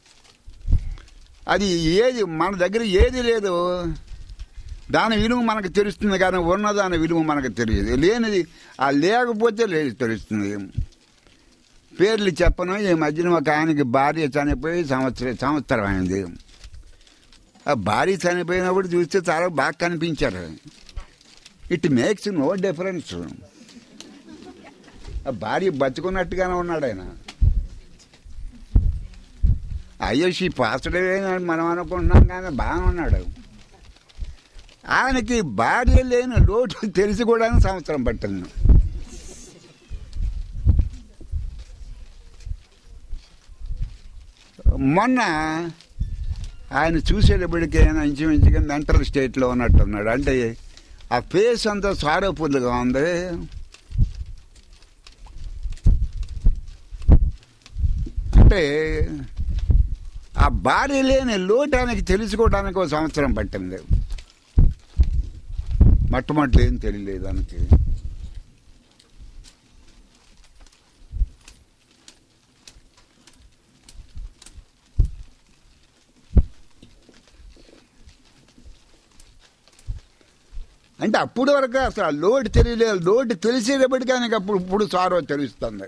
అది ఏది మన దగ్గర ఏది లేదు దాని విలువ మనకు తెలుస్తుంది కానీ ఉన్న దాని విలువ మనకు తెలియదు లేనిది ఆ లేకపోతే లేదు తెలుస్తుంది పేర్లు చెప్పను ఈ మధ్యన ఒక ఆయనకి భార్య చనిపోయి సంవత్సరం సంవత్సరం అయింది ఆ భార్య చనిపోయినప్పుడు చూస్తే చాలా బాగా కనిపించారు ఇట్ మేక్స్ నో డిఫరెన్స్ ఆ భార్య బతుకున్నట్టుగానే ఉన్నాడు ఆయన అయ్యో షీ పాస్డే మనం అనుకుంటున్నాం కానీ బాగానే ఉన్నాడు ఆయనకి భార్య లేని లోటు తెలిసి కూడా సంవత్సరం పట్టింది మొన్న ఆయన చూసేటప్పటికి ఆయన ఇంచుమించుగా మెంటల్ స్టేట్లో ఉన్నట్టున్నాడు అంటే ఆ ఫేస్ అంతా సారోఫుల్గా ఉంది అంటే ఆ భార్య లేని లోటు ఆయనకి తెలుసుకోవడానికి ఒక సంవత్సరం పట్టింది మొట్టమొదటి ఏం తెలియలేదు దానికి అంటే అప్పుడు వరకు అసలు ఆ లోటు తెలియలేదు లోటు తెలిసేటప్పటికీ ఆయనకి అప్పుడు ఇప్పుడు సారో తెలుస్తుంది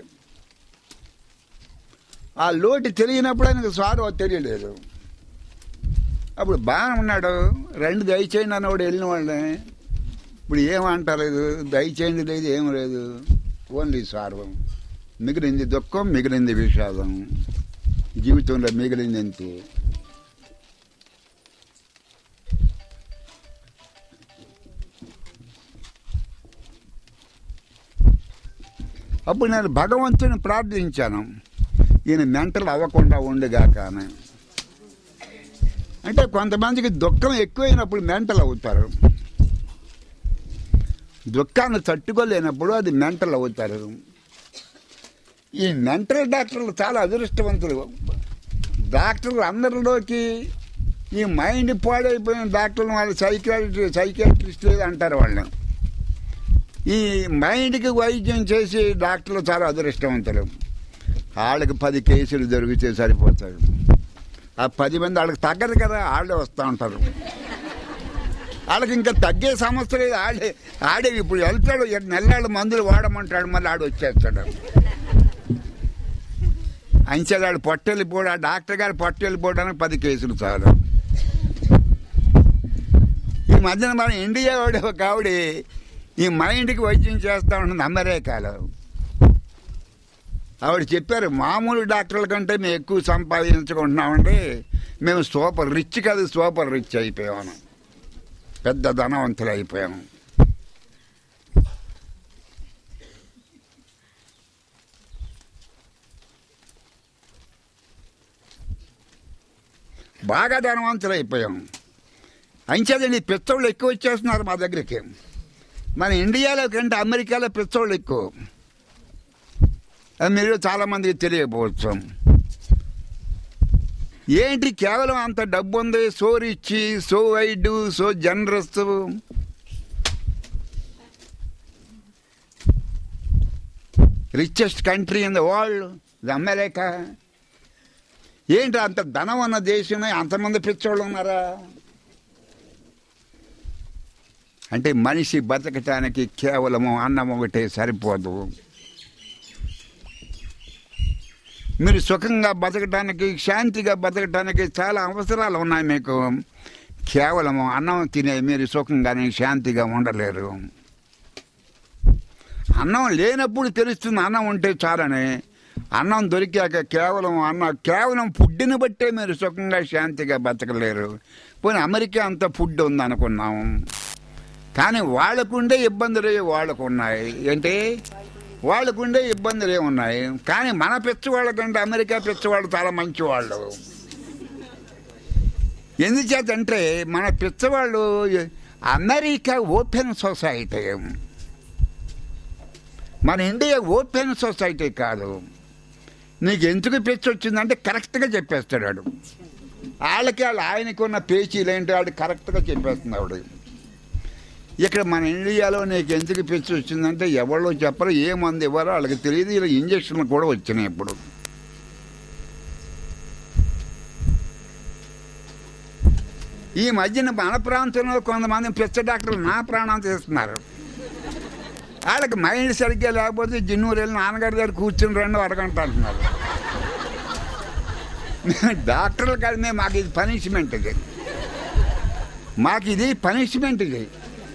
ఆ లోటు తెలియనప్పుడు ఆయనకు సారో తెలియలేదు అప్పుడు బాగానే ఉన్నాడు రెండు దయచేయండి అన్నవాడు వెళ్ళిన వాళ్ళని ఇప్పుడు ఏమంటలేదు దయచేయండి లేదు ఏం లేదు ఓన్లీ సార్వం మిగిలింది దుఃఖం మిగిలింది విషాదం జీవితంలో మిగిలింది అంతే అప్పుడు నేను భగవంతుని ప్రార్థించాను ఈయన మెంటల్ అవ్వకుండా ఉండుగాక అని అంటే కొంతమందికి దుఃఖం ఎక్కువైనప్పుడు మెంటల్ అవుతారు దుఃఖాన్ని తట్టుకోలేనప్పుడు అది మెంటల్ అవుతారు ఈ మెంటల్ డాక్టర్లు చాలా అదృష్టవంతులు డాక్టర్లు అందరిలోకి ఈ మైండ్ పాడైపోయిన డాక్టర్లు వాళ్ళు సైకాట్రి సైకాట్రిస్ట్ అంటారు వాళ్ళని ఈ మైండ్కి వైద్యం చేసి డాక్టర్లు చాలా అదృష్టవంతులు వాళ్ళకి పది కేసులు దొరికితే సరిపోతాయి ఆ పది మంది వాళ్ళకి తగ్గదు కదా వాళ్ళే వస్తూ ఉంటారు వాళ్ళకి ఇంకా తగ్గే సమస్య లేదు ఆడే ఆడే ఇప్పుడు వెళ్తాడు నెల్లాళ్ళు మందులు వాడమంటాడు మళ్ళీ ఆడు వచ్చేస్తాడు అంచెలాడు పొట్టెళ్ళిపోడు ఆ డాక్టర్ గారు పొట్టెళ్ళిపోవడానికి పది కేసులు చాలు ఈ మధ్యన మన ఇండియా వాడు ఒక ఆవిడ ఈ మైండ్కి వైద్యం చేస్తూ ఉంటుంది అమెరికాలో ఆవిడ చెప్పారు మామూలు డాక్టర్ల కంటే మేము ఎక్కువ సంపాదించుకుంటున్నామండి మేము సూపర్ రిచ్ కాదు సూపర్ రిచ్ అయిపోయాము పెద్ద ధనవంతులు అయిపోయాము బాగా ధనవంతులు అయిపోయాం అంచేదండి పిచ్చోళ్ళు ఎక్కువ వచ్చేస్తున్నారు మా దగ్గరికి మన ఇండియాలో కంటే అమెరికాలో పిచ్చోళ్ళు ఎక్కువ అది మీరు చాలామందికి తెలియకపోవచ్చు ఏంటి కేవలం అంత డబ్బు ఉంది so rich so wide so generous richest country in the world ఇది అమెరికా ఏంటి అంత ధనం ఉన్న దేశమే అంతమంది పిచ్చోళ్ళు ఉన్నారా అంటే మనిషి బతకటానికి కేవలము అన్నం ఒకటే సరిపోదు మీరు సుఖంగా బతకటానికి శాంతిగా బతకటానికి చాలా అవసరాలు ఉన్నాయి మీకు కేవలము అన్నం తినే మీరు సుఖంగానే శాంతిగా ఉండలేరు అన్నం లేనప్పుడు తెలుస్తుంది అన్నం ఉంటే చాలని అన్నం దొరికాక కేవలం అన్న కేవలం ఫుడ్ని బట్టే మీరు సుఖంగా శాంతిగా బతకలేరు పోనీ అమెరికా అంత ఫుడ్ ఉందనుకున్నాం కానీ వాళ్ళకుండే ఇబ్బందులు వాళ్ళకు ఉన్నాయి ఏంటి వాళ్ళకుండే ఇబ్బందులు ఉన్నాయి కానీ మన పిచ్చవాళ్ళకంటే అమెరికా పిచ్చవాళ్ళు చాలా మంచివాళ్ళు ఎందుచేతంటే మన పిచ్చవాళ్ళు అమెరికా ఓపెన్ సొసైటీ మన ఇండియా ఓపెన్ సొసైటీ కాదు నీకు ఎందుకు పిచ్చి వచ్చిందంటే కరెక్ట్గా చెప్పేస్తాడు వాడు వాళ్ళకి వాళ్ళు ఆయనకు ఉన్న పేచీలు ఏంటి వాడు కరెక్ట్గా చెప్పేస్తుంది ఆవిడ ఇక్కడ మన ఇండియాలో నీకు ఎందుకు పిచ్చి వచ్చిందంటే ఎవరో చెప్పరు ఏ మంది ఇవ్వరో వాళ్ళకి తెలియదు ఇలా ఇంజక్షన్లు కూడా వచ్చినాయి ఇప్పుడు ఈ మధ్యన మన ప్రాంతంలో కొంతమంది పిచ్చ డాక్టర్లు నా ప్రాణం తీస్తున్నారు వాళ్ళకి మైండ్ సరిగ్గా లేకపోతే జిన్నూరు వెళ్ళి నాన్నగారి దగ్గర కూర్చుని రెండు అరగంట అంటున్నారు డాక్టర్లు కాదు మేము మాకు ఇది పనిష్మెంట్ ఇది మాకు ఇది పనిష్మెంట్ ఇది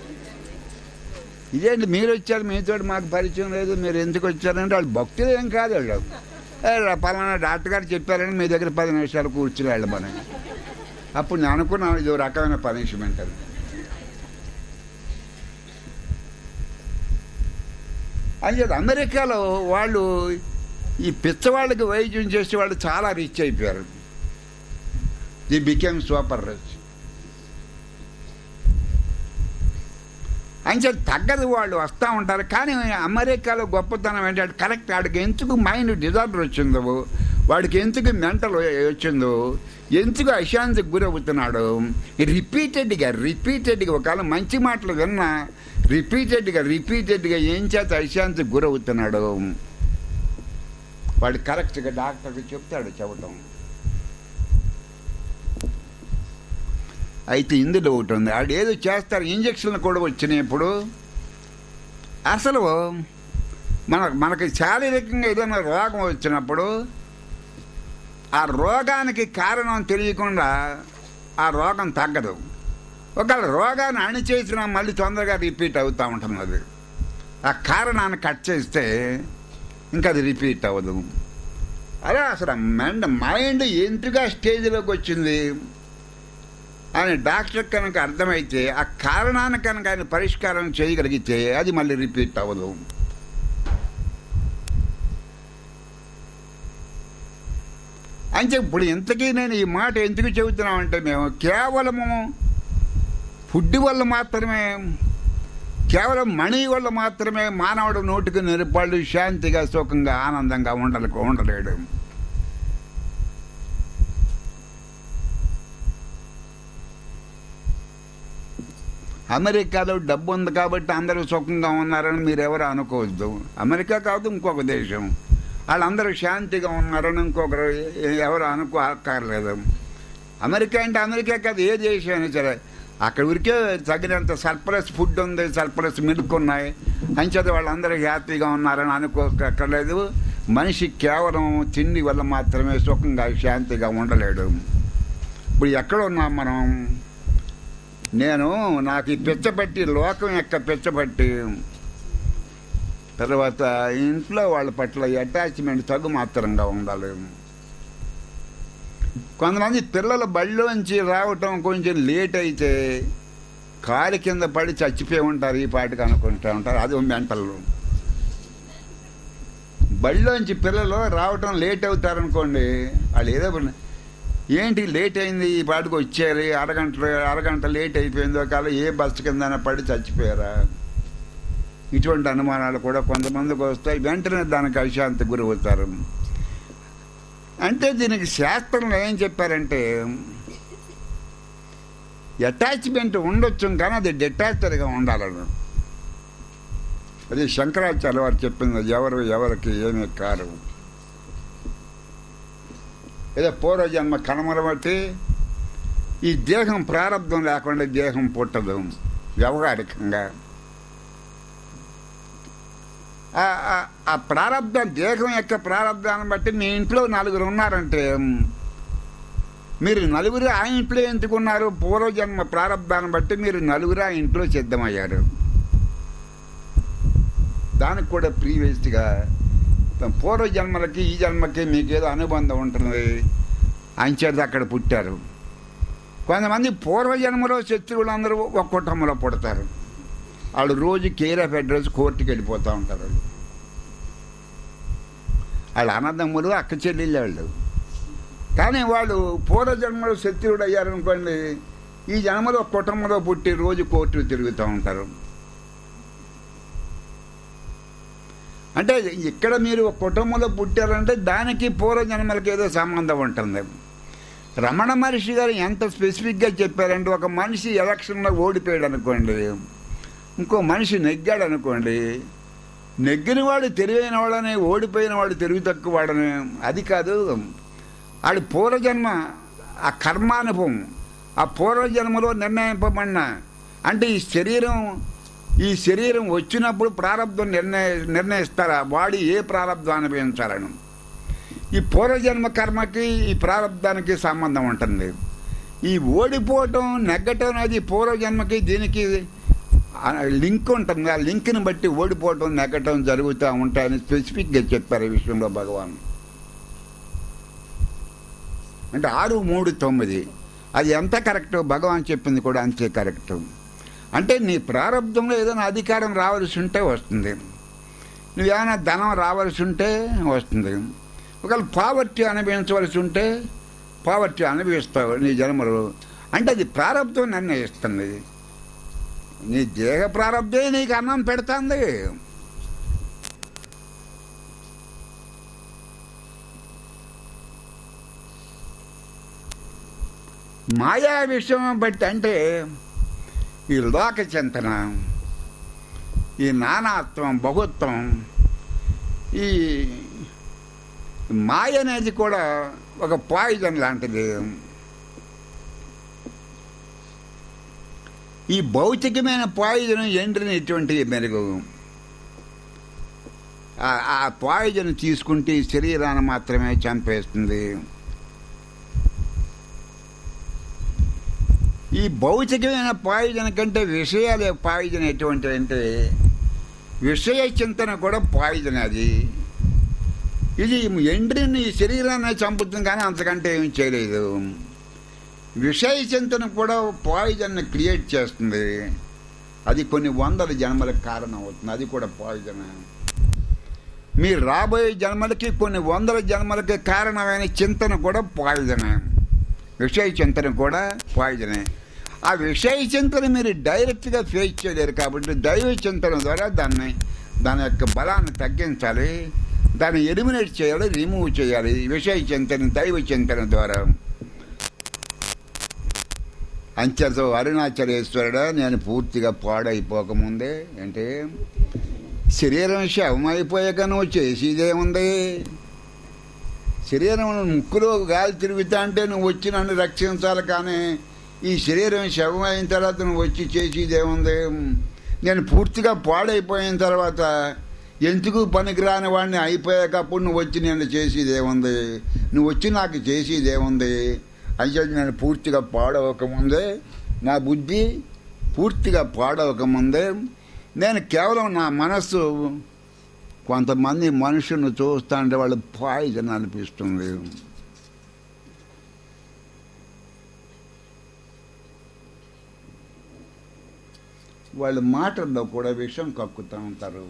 ఇదేంటి మీరు వచ్చారు మీతో మాకు పరిచయం లేదు మీరు ఎందుకు వచ్చారంటే వాళ్ళు భక్తులు ఏం కాదు వాళ్ళు ఏ, పలానా డాక్టర్ గారు చెప్పారని మీ దగ్గర పది నిమిషాలు కూర్చుని వెళ్ళమని అప్పుడు నేను అనుకున్నాను ఇది ఒక రకమైన పనిష్మెంట్ అని అంచేది అమెరికాలో వాళ్ళు ఈ పిచ్చవాళ్ళకి వైద్యం చేసే వాళ్ళు చాలా రిచ్ అయిపోయారు ది బికెమ్ సూపర్ రిచ్ అంచే తగ్గదు వాళ్ళు వస్తూ ఉంటారు కానీ అమెరికాలో గొప్పతనం ఏంటంటే కరెక్ట్ వాడికి ఎందుకు మైండ్ డిజార్డర్ వచ్చిందో వాడికి ఎందుకు మెంటల్ వచ్చిందో ఎందుకు అశాంతికి గురవుతున్నాడు రిపీటెడ్గా రిపీటెడ్గా ఒకవేళ మంచి మాటలు విన్నా రిపీటెడ్గా రిపీటెడ్గా ఏం చేత అశాంతికి గురవుతున్నాడు వాడు కరెక్ట్గా డాక్టర్కి చెప్తాడు చెప్పటం అయితే ఇందులో ఒకటి ఉంది ఆడు ఏదో చేస్తారు ఇంజక్షన్లు కూడా వచ్చినాయి ఇప్పుడు అసలు మన మనకి శారీరకంగా ఏదైనా రోగం వచ్చినప్పుడు ఆ రోగానికి కారణం తెలియకుండా ఆ రోగం తగ్గదు ఒకవేళ రోగాన్ని అణిచేసినా మళ్ళీ తొందరగా రిపీట్ అవుతూ ఉంటుంది అది ఆ కారణాన్ని కట్ చేస్తే ఇంకా అది రిపీట్ అవ్వదు అదే అసలు మెండ్ మైండ్ ఎంతగా స్టేజ్లోకి వచ్చింది అని డాక్టర్ కనుక అర్థమైతే ఆ కారణాన్ని కనుక ఆయన పరిష్కారం చేయగలిగితే అది మళ్ళీ రిపీట్ అవ్వదు అంటే ఇప్పుడు ఇంతకీ నేను ఈ మాట ఎందుకు చెబుతున్నామంటే మేము కేవలము ఫుడ్ వల్ల మాత్రమే కేవలం మణి వల్ల మాత్రమే మానవుడు నోటికి నిరుపాళ్ళు శాంతిగా సుఖంగా ఆనందంగా ఉండలే ఉండలేడు అమెరికాలో డబ్బు ఉంది కాబట్టి అందరూ సుఖంగా ఉన్నారని మీరు ఎవరు అనుకోవద్దు అమెరికా కాదు ఇంకొక దేశం వాళ్ళందరూ శాంతిగా ఉన్నారని ఇంకొకరు ఎవరు అనుకో అక్కర్లేదు అమెరికా అంటే అమెరికా కాదు ఏ దేశం అయినా సరే అక్కడ ఉరికే తగినంత సర్ప్లస్ ఫుడ్ ఉంది సర్ప్లస్ మిల్క్ ఉన్నాయి అంచేత వాళ్ళందరూ హ్యాపీగా ఉన్నారని అనుకోకర్లేదు మనిషి కేవలం తిండి వల్ల మాత్రమే సుఖంగా శాంతిగా ఉండలేడు ఇప్పుడు ఎక్కడ ఉన్నాం మనం నేను నాకు ఈ పిచ్చబట్టి లోకం యొక్క పిచ్చబట్టి తర్వాత ఇంట్లో వాళ్ళ పట్ల అటాచ్మెంట్ తగు మాత్రంగా ఉండాలి కొంతమంది పిల్లల బళ్ళోంచి రావటం కొంచెం లేట్ అయితే కాలు కింద పడి చచ్చిపోయి ఉంటారు ఈ పాటికి అనుకుంటూ ఉంటారు అది మెంటల్ బళ్ళోంచి పిల్లలు రావటం లేట్ అవుతారనుకోండి వాళ్ళు ఏదో పని- ఏంటి లేట్ అయింది ఈ పాటికి వచ్చారు అరగంట అరగంట లేట్ అయిపోయిందో కాలం ఏ బస్సు కింద పడి చచ్చిపోయారా ఇటువంటి అనుమానాలు కూడా కొంతమందికి వస్తాయి వెంటనే దానికి అశాంతి గురి అవుతారు అంటే దీనికి శాస్త్రంలో ఏం చెప్పారంటే అటాచ్మెంట్ ఉండొచ్చు కానీ అది డిటాచ్డ్గా ఉండాలని అది శంకరాచార్య వారు చెప్పింది ఎవరు ఎవరికి ఏమీ కారు ఏదో పూర్వజన్మ కర్మల బట్టి ఈ దేహం ప్రారంభం లేకుండా దేహం పుట్టదు వ్యవహారికంగా ఆ- ఆ- ఆ ప్రారంభ దేహం యొక్క ప్రారంభాన్ని బట్టి మీ ఇంట్లో నలుగురు ఉన్నారంటే మీరు నలుగురు ఆ ఇంట్లో ఎందుకున్నారు పూర్వజన్మ ప్రారంభాన్ని బట్టి మీరు నలుగురు ఆ ఇంట్లో సిద్ధమయ్యారు దానికి కూడా ప్రీవియస్గా పూర్వజన్మలకి ఈ జన్మకి మీకు ఏదో అనుబంధం ఉంటుంది అంచేది అక్కడ పుట్టారు కొంతమంది పూర్వజన్మలో శత్రువులు అందరూ ఒక కుటుంబంలో పుడతారు వాళ్ళు రోజు కేర్ ఆఫ్ అడ్రస్ కోర్టుకి వెళ్ళిపోతూ ఉంటారు వాళ్ళు వాళ్ళ అన్నదమ్ములు అక్క చెల్లెళ్ళు వాళ్ళు కానీ వాళ్ళు పూర్వజన్మలో శత్రువుడు అయ్యారనుకోండి ఈ జన్మలో ఒక కుటుంబంలో పుట్టి రోజు కోర్టుకు తిరుగుతూ ఉంటారు అంటే ఇక్కడ మీరు ఒక కుటుంబంలో పుట్టారంటే దానికి పూర్వజన్మలకి ఏదో సంబంధం ఉంటుంది రమణ మహర్షి గారు ఎంత స్పెసిఫిక్గా చెప్పారంటే ఒక మనిషి ఎలక్షన్లో ఓడిపోయాడు అనుకోండి ఇంకో మనిషి నెగ్గాడు అనుకోండి నెగ్గిన వాడు తెలివైన వాడని ఓడిపోయిన వాడు తెలివి తక్కువ వాడని అది కాదు వాడి పూర్వజన్మ ఆ కర్మానుభవం ఆ పూర్వజన్మలో నిర్ణయింపబడిన అంటే ఈ శరీరం ఈ శరీరం వచ్చినప్పుడు ప్రారంభం నిర్ణయ నిర్ణయిస్తారా వాడు ఏ ప్రారంభం అనుభవించాలని ఈ పూర్వజన్మ కర్మకి ఈ ప్రారంధానికి సంబంధం ఉంటుంది ఈ ఓడిపోవటం నెగ్గటం అనేది పూర్వజన్మకి దీనికి ఆ లింక్ ఉంటుంది ఆ లింక్ని బట్టి ఓడిపోవటం నెగ్గటం జరుగుతూ ఉంటాయని స్పెసిఫిక్గా చెప్పారు ఈ విషయంలో భగవాన్ అంటే ఆరు మూడు తొమ్మిది అది ఎంత కరెక్ట్ భగవాన్ చెప్పింది కూడా అంతే కరెక్ట్ అంటే నీ ప్రారంభంలో ఏదైనా అధికారం రావాల్సి ఉంటే వస్తుంది నువ్వేమైనా ధనం రావాల్సి ఉంటే వస్తుంది ఒకవేళ పావర్టీ అనుభవించవలసి ఉంటే పావర్టీ అనుభవిస్తావు నీ జన్మలో అంటే అది ప్రారంభం నిర్ణయిస్తుంది నీ దేహ ప్రారంభే నీకు అన్నం పెడుతుంది మాయా విషయం బట్టి అంటే ఈ లోక చింతన ఈ నానాత్వం బహుత్వం ఈ మాయ అనేది కూడా ఒక పాయిజన్ లాంటిది ఈ భౌతికమైన పాయిజన్ ఎండ్రిని ఎటువంటి మెరుగు ఆ- ఆ పాయిజన్ తీసుకుంటే ఈ శరీరాన్ని మాత్రమే చంపేస్తుంది ఈ భౌతికమైన పాయిజన్ కంటే విషయాల పాయిజన్ ఎటువంటి అంటే విషయ చింతన కూడా పాయిజన్ అది ఇది ఎండ్రిని ఈ శరీరాన్ని చంపుతుంది కానీ అంతకంటే ఏం చేయలేదు విషయ చింతన కూడా పాయిజన్ క్రియేట్ చేస్తుంది అది కొన్ని వందల జన్మలకు కారణం అవుతుంది అది కూడా పాయిజన్ మీ రాబోయే జన్మలకి కొన్ని వందల జన్మలకి కారణమైన చింతన కూడా పాయిజనే విషయ చింతన కూడా పాయిజనే ఆ విషయ చింతన మీరు డైరెక్ట్గా ఫేస్ చేయలేరు కాబట్టి దైవ చింతన ద్వారా దాన్ని దాని యొక్క బలాన్ని తగ్గించాలి దాన్ని ఎలిమినేట్ చేయాలి రిమూవ్ చేయాలి విషయ చింతన దైవ చింతన ద్వారా అంచెతో అరుణాచలేశ్వరుడా నేను పూర్తిగా పాడైపోకముందే అంటే శరీరం శవమైపోయాక నువ్వు చేసేదేముంది శరీరం ముక్కులో గాలి తిరుగుతా అంటే నువ్వు వచ్చి నన్ను రక్షించాలి కానీ ఈ శరీరం శవం అయిన తర్వాత నువ్వు వచ్చి చేసేదేముంది నేను పూర్తిగా పాడైపోయిన తర్వాత ఎందుకు పనికిరాని వాడిని అయిపోయాక అప్పుడు నువ్వు వచ్చి నేను చేసేదేముంది నువ్వు వచ్చి నాకు చేసేదేముంది అంటే నేను పూర్తిగా పాడవకముందే నా బుద్ధి పూర్తిగా పాడవకముందే నేను కేవలం నా మనస్సు కొంతమంది మనుషులను చూస్తా అంటే వాళ్ళు పాయిజన్ అనిపిస్తుంది వాళ్ళ మాటల్లో కూడా విషం కక్కుతూ ఉంటారు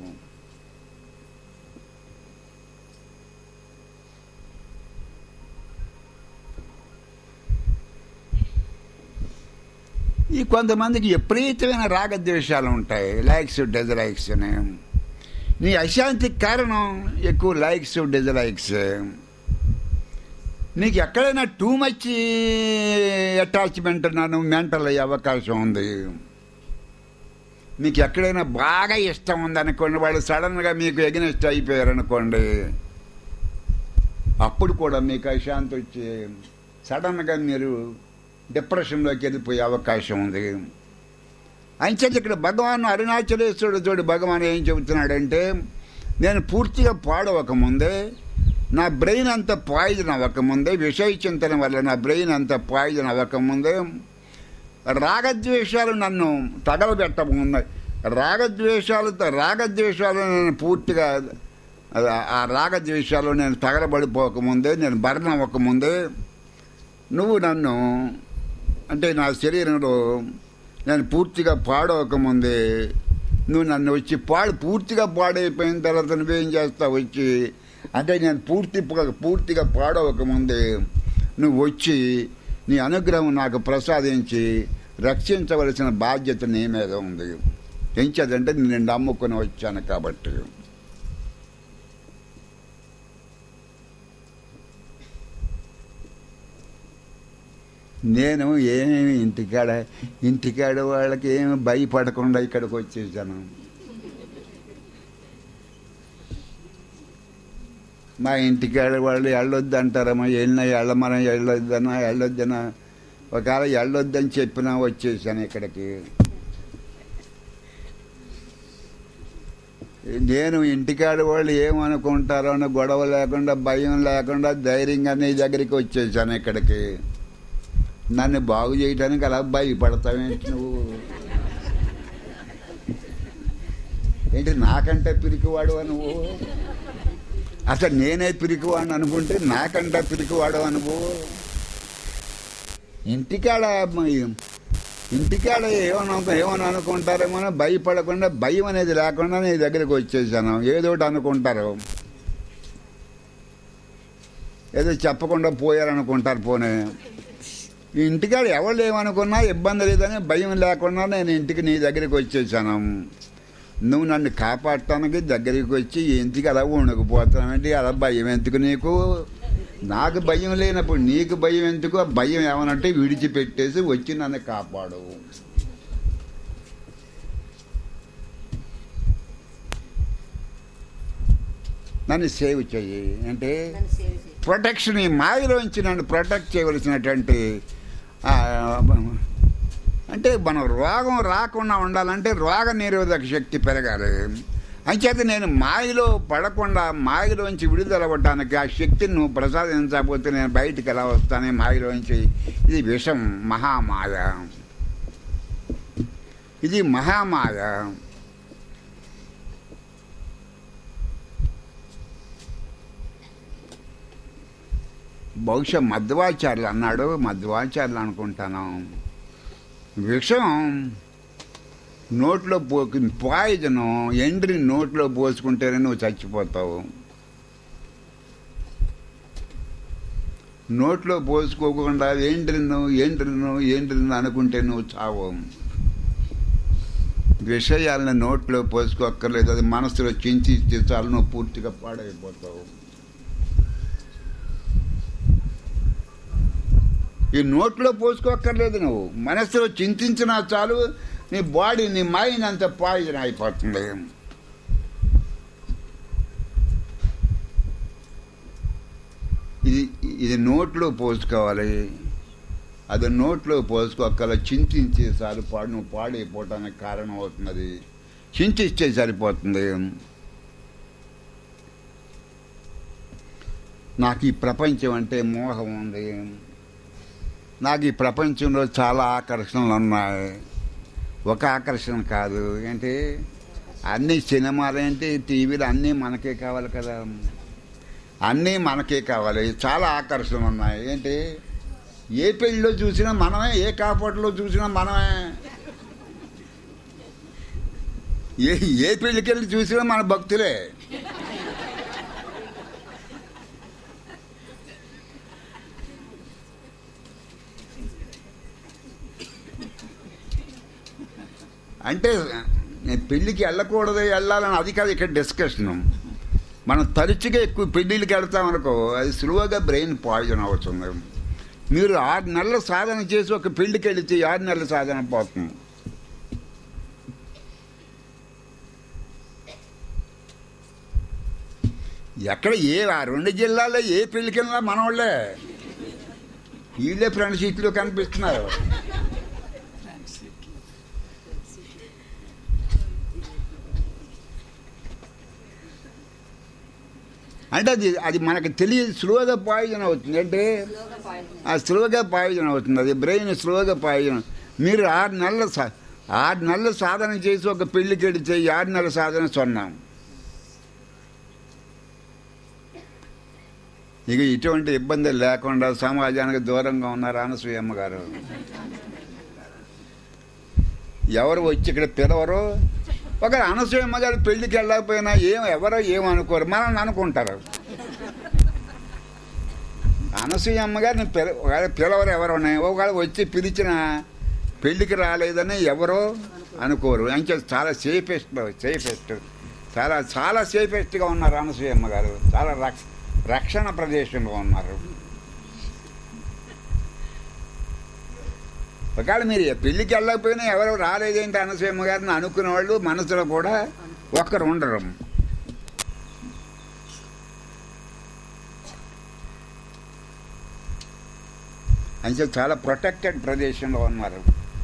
ఈ కొంతమందికి విపరీతమైన రాగద్వేషాలు ఉంటాయి లైక్స్ డిజలైక్స్ అని నీ అశాంతికి కారణం ఎక్కువ లైక్స్ డిజలైక్స్ నీకు ఎక్కడైనా టూ మచ్ అటాచ్మెంట్ నన్ను మెంటల్ అయ్యే అవకాశం ఉంది మీకు ఎక్కడైనా బాగా ఇష్టం ఉందనుకోండి వాళ్ళు సడన్గా మీకు ఎగనెస్ట్ అయిపోయారు అనుకోండి అప్పుడు కూడా మీకు అశాంతి వచ్చి సడన్గా మీరు డిప్రెషన్లోకి వెళ్ళిపోయే అవకాశం ఉంది అంచేది ఇక్కడ భగవాన్ అరుణాచలేశ్వరుడు తోడు భగవాన్ ఏం చెబుతున్నాడంటే నేను పూర్తిగా పాడవకముందే నా బ్రెయిన్ అంత పాయిజన్ అవ్వకముందే విషయ చింతన వల్ల నా బ్రెయిన్ అంత పాయిజన్ అవ్వకముందే రాగద్వేషాలు నన్ను తగలబెట్టమున్నాయి రాగద్వేషాలతో రాగద్వేషాలు నేను పూర్తిగా ఆ రాగద్వేషాలు నేను తగలబడిపోకముందే నేను భరణ అవ్వకముందే నువ్వు నన్ను అంటే నా శరీరంలో నేను పూర్తిగా పాడవకముందే నువ్వు నన్ను వచ్చి పాడు పూర్తిగా పాడైపోయిన తర్వాత నువ్వేం చేస్తావు వచ్చి అంటే నేను పూర్తి పూర్తిగా పాడవకముందే నువ్వు వచ్చి నీ అనుగ్రహం నాకు ప్రసాదించి రక్షించవలసిన బాధ్యత నీ మీద ఉంది ఏం చేద్దంటే నేను నమ్ముకొని వచ్చాను కాబట్టి నేను ఏమేమి ఇంటికాడ ఇంటికాడ వాళ్ళకి ఏమి భయపడకుండా ఇక్కడికి వచ్చేసాను మా ఇంటికాడ వాళ్ళు వెళ్ళొద్దు అంటారమ్మా వెళ్ళినా వెళ్ళమని వెళ్ళొద్దనా వెళ్ళొద్దనా ఒకవేళ వెళ్ళొద్దని చెప్పినా వచ్చేసాను ఇక్కడికి నేను ఇంటికాడ వాళ్ళు ఏమనుకుంటారో అని గొడవ లేకుండా భయం లేకుండా ధైర్యంగా నీ దగ్గరికి వచ్చేసాను ఇక్కడికి నన్ను బాగు చేయడానికి అలా భయపడతావేంటి నువ్వు ఏంటి నాకంటే పిరికివాడు నువ్వు అసలు నేనే పిరికివాడిని అనుకుంటే నాకంటే పిరికివాడు నువ్వు ఇంటికాడ ఇంటికాడ ఏమన్నా ఏమని అనుకుంటారేమో భయపడకుండా భయం అనేది లేకుండా నీ దగ్గరికి వచ్చేసాను ఏదో ఒకటి అనుకుంటారు ఏదో చెప్పకుండా పోయారనుకుంటారు పోనీ ఇంటికాడ ఎవరు ఏమనుకున్నా ఇబ్బంది లేదని భయం లేకుండా నేను ఇంటికి నీ దగ్గరికి వచ్చేసాను నువ్వు నన్ను కాపాడటానికి దగ్గరికి వచ్చి ఇంటికి అలా వణుకుపోతానంటే అలా భయం ఎందుకు నీకు నాకు భయం లేనప్పుడు నీకు భయం ఎందుకు ఆ భయం ఏమనంటే విడిచిపెట్టేసి వచ్చి నన్ను కాపాడు నన్ను సేవ్ చెయ్యి అంటే ప్రొటెక్షన్ ఈ మాయలోంచి నన్ను ప్రొటెక్ట్ చేయవలసినటువంటి అంటే మనం రోగం రాకుండా ఉండాలంటే రోగ నిరోధక శక్తి పెరగాలి అంచేత నేను మాయలో పడకుండా మాయలోంచి విడుదలవ్వటానికి ఆ శక్తిని నువ్వు ప్రసాదించకపోతే నేను బయటికి ఎలా వస్తానే మాయలోంచి ఇది విషం మహామాయ ఇది మహామాయ బహుశా మధ్వాచార్యులు అన్నాడు మధ్వాచార్యులు అనుకుంటాను విషం నోట్లో పో పాయిజను ఎండ్రి నోట్లో పోసుకుంటేనే నువ్వు చచ్చిపోతావు నోట్లో పోసుకోకుండా ఏండ్రిను ఏండ్రిను ఏండ్రిను అనుకుంటే నువ్వు చావు విషయాలను నోట్లో పోసుకోక్కర్లేదు అది మనసులో చించి ఇస్తే చాలు నువ్వు పూర్తిగా పాడైపోతావు ఈ నోట్లో పోసుకోక్కర్లేదు నువ్వు మనసులో చింతించినా చాలు నీ బాడీ నీ మైండ్ అంత పాయిజన్ అయిపోతుంది ఇది ఇది నోట్లో పోసుకోవాలి అది నోట్లో పోసుకోక్కల చింతించే సారి పాడు నువ్వు పాడైపోవటానికి కారణం అవుతున్నది చింతిస్తే సరిపోతుంది నాకు ఈ ప్రపంచం అంటే మోహం ఉంది నాకు ఈ ప్రపంచంలో చాలా ఆకర్షణలు ఉన్నాయి ఒక ఆకర్షణ కాదు ఏంటి అన్ని సినిమాలు ఏంటి టీవీలు అన్నీ మనకే కావాలి కదా అన్నీ మనకే కావాలి చాలా ఆకర్షణలు ఉన్నాయి ఏంటి ఏ పెళ్ళిలో చూసినా మనమే ఏ కాపాటులో చూసినా మనమే ఏ ఏ పెళ్ళికి వెళ్ళి చూసినా మన భక్తులే అంటే నేను పెళ్ళికి వెళ్ళకూడదు వెళ్ళాలని అది కాదు ఇక్కడ డిస్కషను మనం తరచుగా ఎక్కువ పెళ్ళిళ్ళకి వెళ్తామనుకో అది సులువుగా బ్రెయిన్ పాయిజన్ అవుతుంది మీరు ఆరు నెలల సాధన చేసి ఒక పెళ్లికి వెళితే ఆరు నెలల సాధన పోతుంది ఎక్కడ ఏ ఆ రెండు జిల్లాల్లో ఏ పెళ్లికి వెళ్ళినా మనవాళ్ళే వీళ్ళే ఫ్రెండ్ సీట్లు కనిపిస్తున్నారు అంటే అది అది మనకు తెలియదు స్లోగా పాయిజన్ అవుతుంది అంటే ఆ స్లోగా పాయిజన్ అవుతుంది అది బ్రెయిన్ స్లోగా పాయిజన్ మీరు ఆరు నెలల సా- ఆరు నెలలు సాధన చేసి ఒక పెళ్లికి వెళితే ఈ ఆరు నెలల సాధన సొన్నాం ఇక ఇటువంటి ఇబ్బంది లేకుండా సమాజానికి దూరంగా ఉన్నారు అనసూయమ్మ గారు ఎవరు వచ్చి ఇక్కడ పిలవరు ఒక అనసూయమ్మ గారు పెళ్లికి వెళ్ళకపోయినా ఏం ఎవరో ఏమనుకోరు మనల్ని అనుకుంటారు అనసూయమ్మ గారిని పిల ఒకవేళ పిలవరు ఎవరు ఒకవేళ వచ్చి పిలిచిన పెళ్లికి రాలేదని ఎవరో అనుకోరు అంటే చాలా సేఫెస్ట్ సేఫెస్ట్ చాలా చాలా సేఫెస్ట్గా ఉన్నారు అనసూయమ్మ గారు చాలా రక్ష రక్షణ ప్రదేశంలో ఉన్నారు ఒకవేళ మీరు పెళ్లికి వెళ్ళకపోయినా ఎవరు రాలేదేంటి అనసూయమ్మ గారిని అనుకునే వాళ్ళు మనసులో కూడా ఒక్కరు ఉండరు అంటే చాలా ప్రొటెక్టెడ్ ప్రదేశంలో ఉన్నారు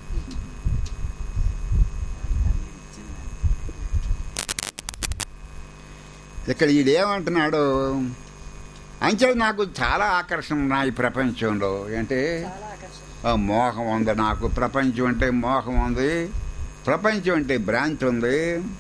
ఇక్కడ ఈడేమంటున్నాడు అంచే నాకు చాలా ఆకర్షణ ఉన్నాయి ఈ ప్రపంచంలో ఏంటి ఆ, మోహం ఉంది నాకు ప్రపంచం అంటే మోహం ఉంది ప్రపంచం అంటే భ్రాంతి ఉంది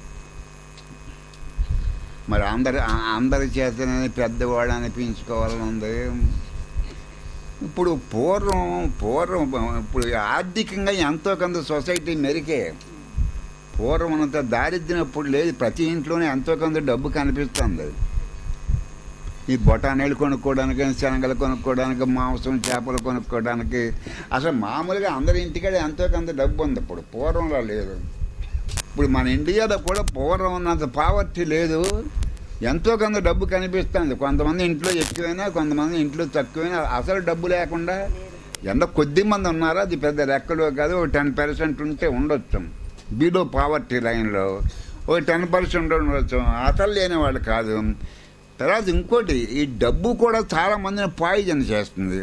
మరి అందరి ఆ- అందరి చేతనే పెద్దవాడు అనిపించుకోవాలని ఉంది ఇప్పుడు పూర్వం పూర్వం ఇప్పుడు ఆర్థికంగా ఎంతో కొంత సొసైటీ మెరికే పూర్వం అంత దారిద్ర్యం ఇప్పుడు లేదు ప్రతి ఇంట్లోనే ఎంతో కొంత డబ్బు కనిపిస్తుంది ఈ బొటానీలు కొనుక్కోవడానికి శనగలు కొనుక్కోవడానికి మాంసం చేపలు కొనుక్కోవడానికి అసలు మామూలుగా అందరి ఇంటికాడ ఎంతో కొంత డబ్బు ఉంది ఇప్పుడు పూర్వంలో లేదు ఇప్పుడు మన ఇండియాలో కూడా పూర్వం ఉన్నంత పావర్టీ లేదు ఎంతో కొంత డబ్బు కనిపిస్తుంది కొంతమంది ఇంట్లో ఎక్కువైనా కొంతమంది ఇంట్లో తక్కువైనా అసలు డబ్బు లేకుండా ఎంత కొద్ది మంది ఉన్నారో అది పెద్ద లెక్కలో కాదు ఒక టెన్ పర్సెంట్ ఉంటే ఉండొచ్చు బిలో పావర్టీ లైన్లో ఒక టెన్ పర్సెంట్ ఉండొచ్చు అసలు లేని వాళ్ళు కాదు తర్వాత ఇంకోటి ఈ డబ్బు కూడా చాలా మందిని పాయిజన్ చేస్తుంది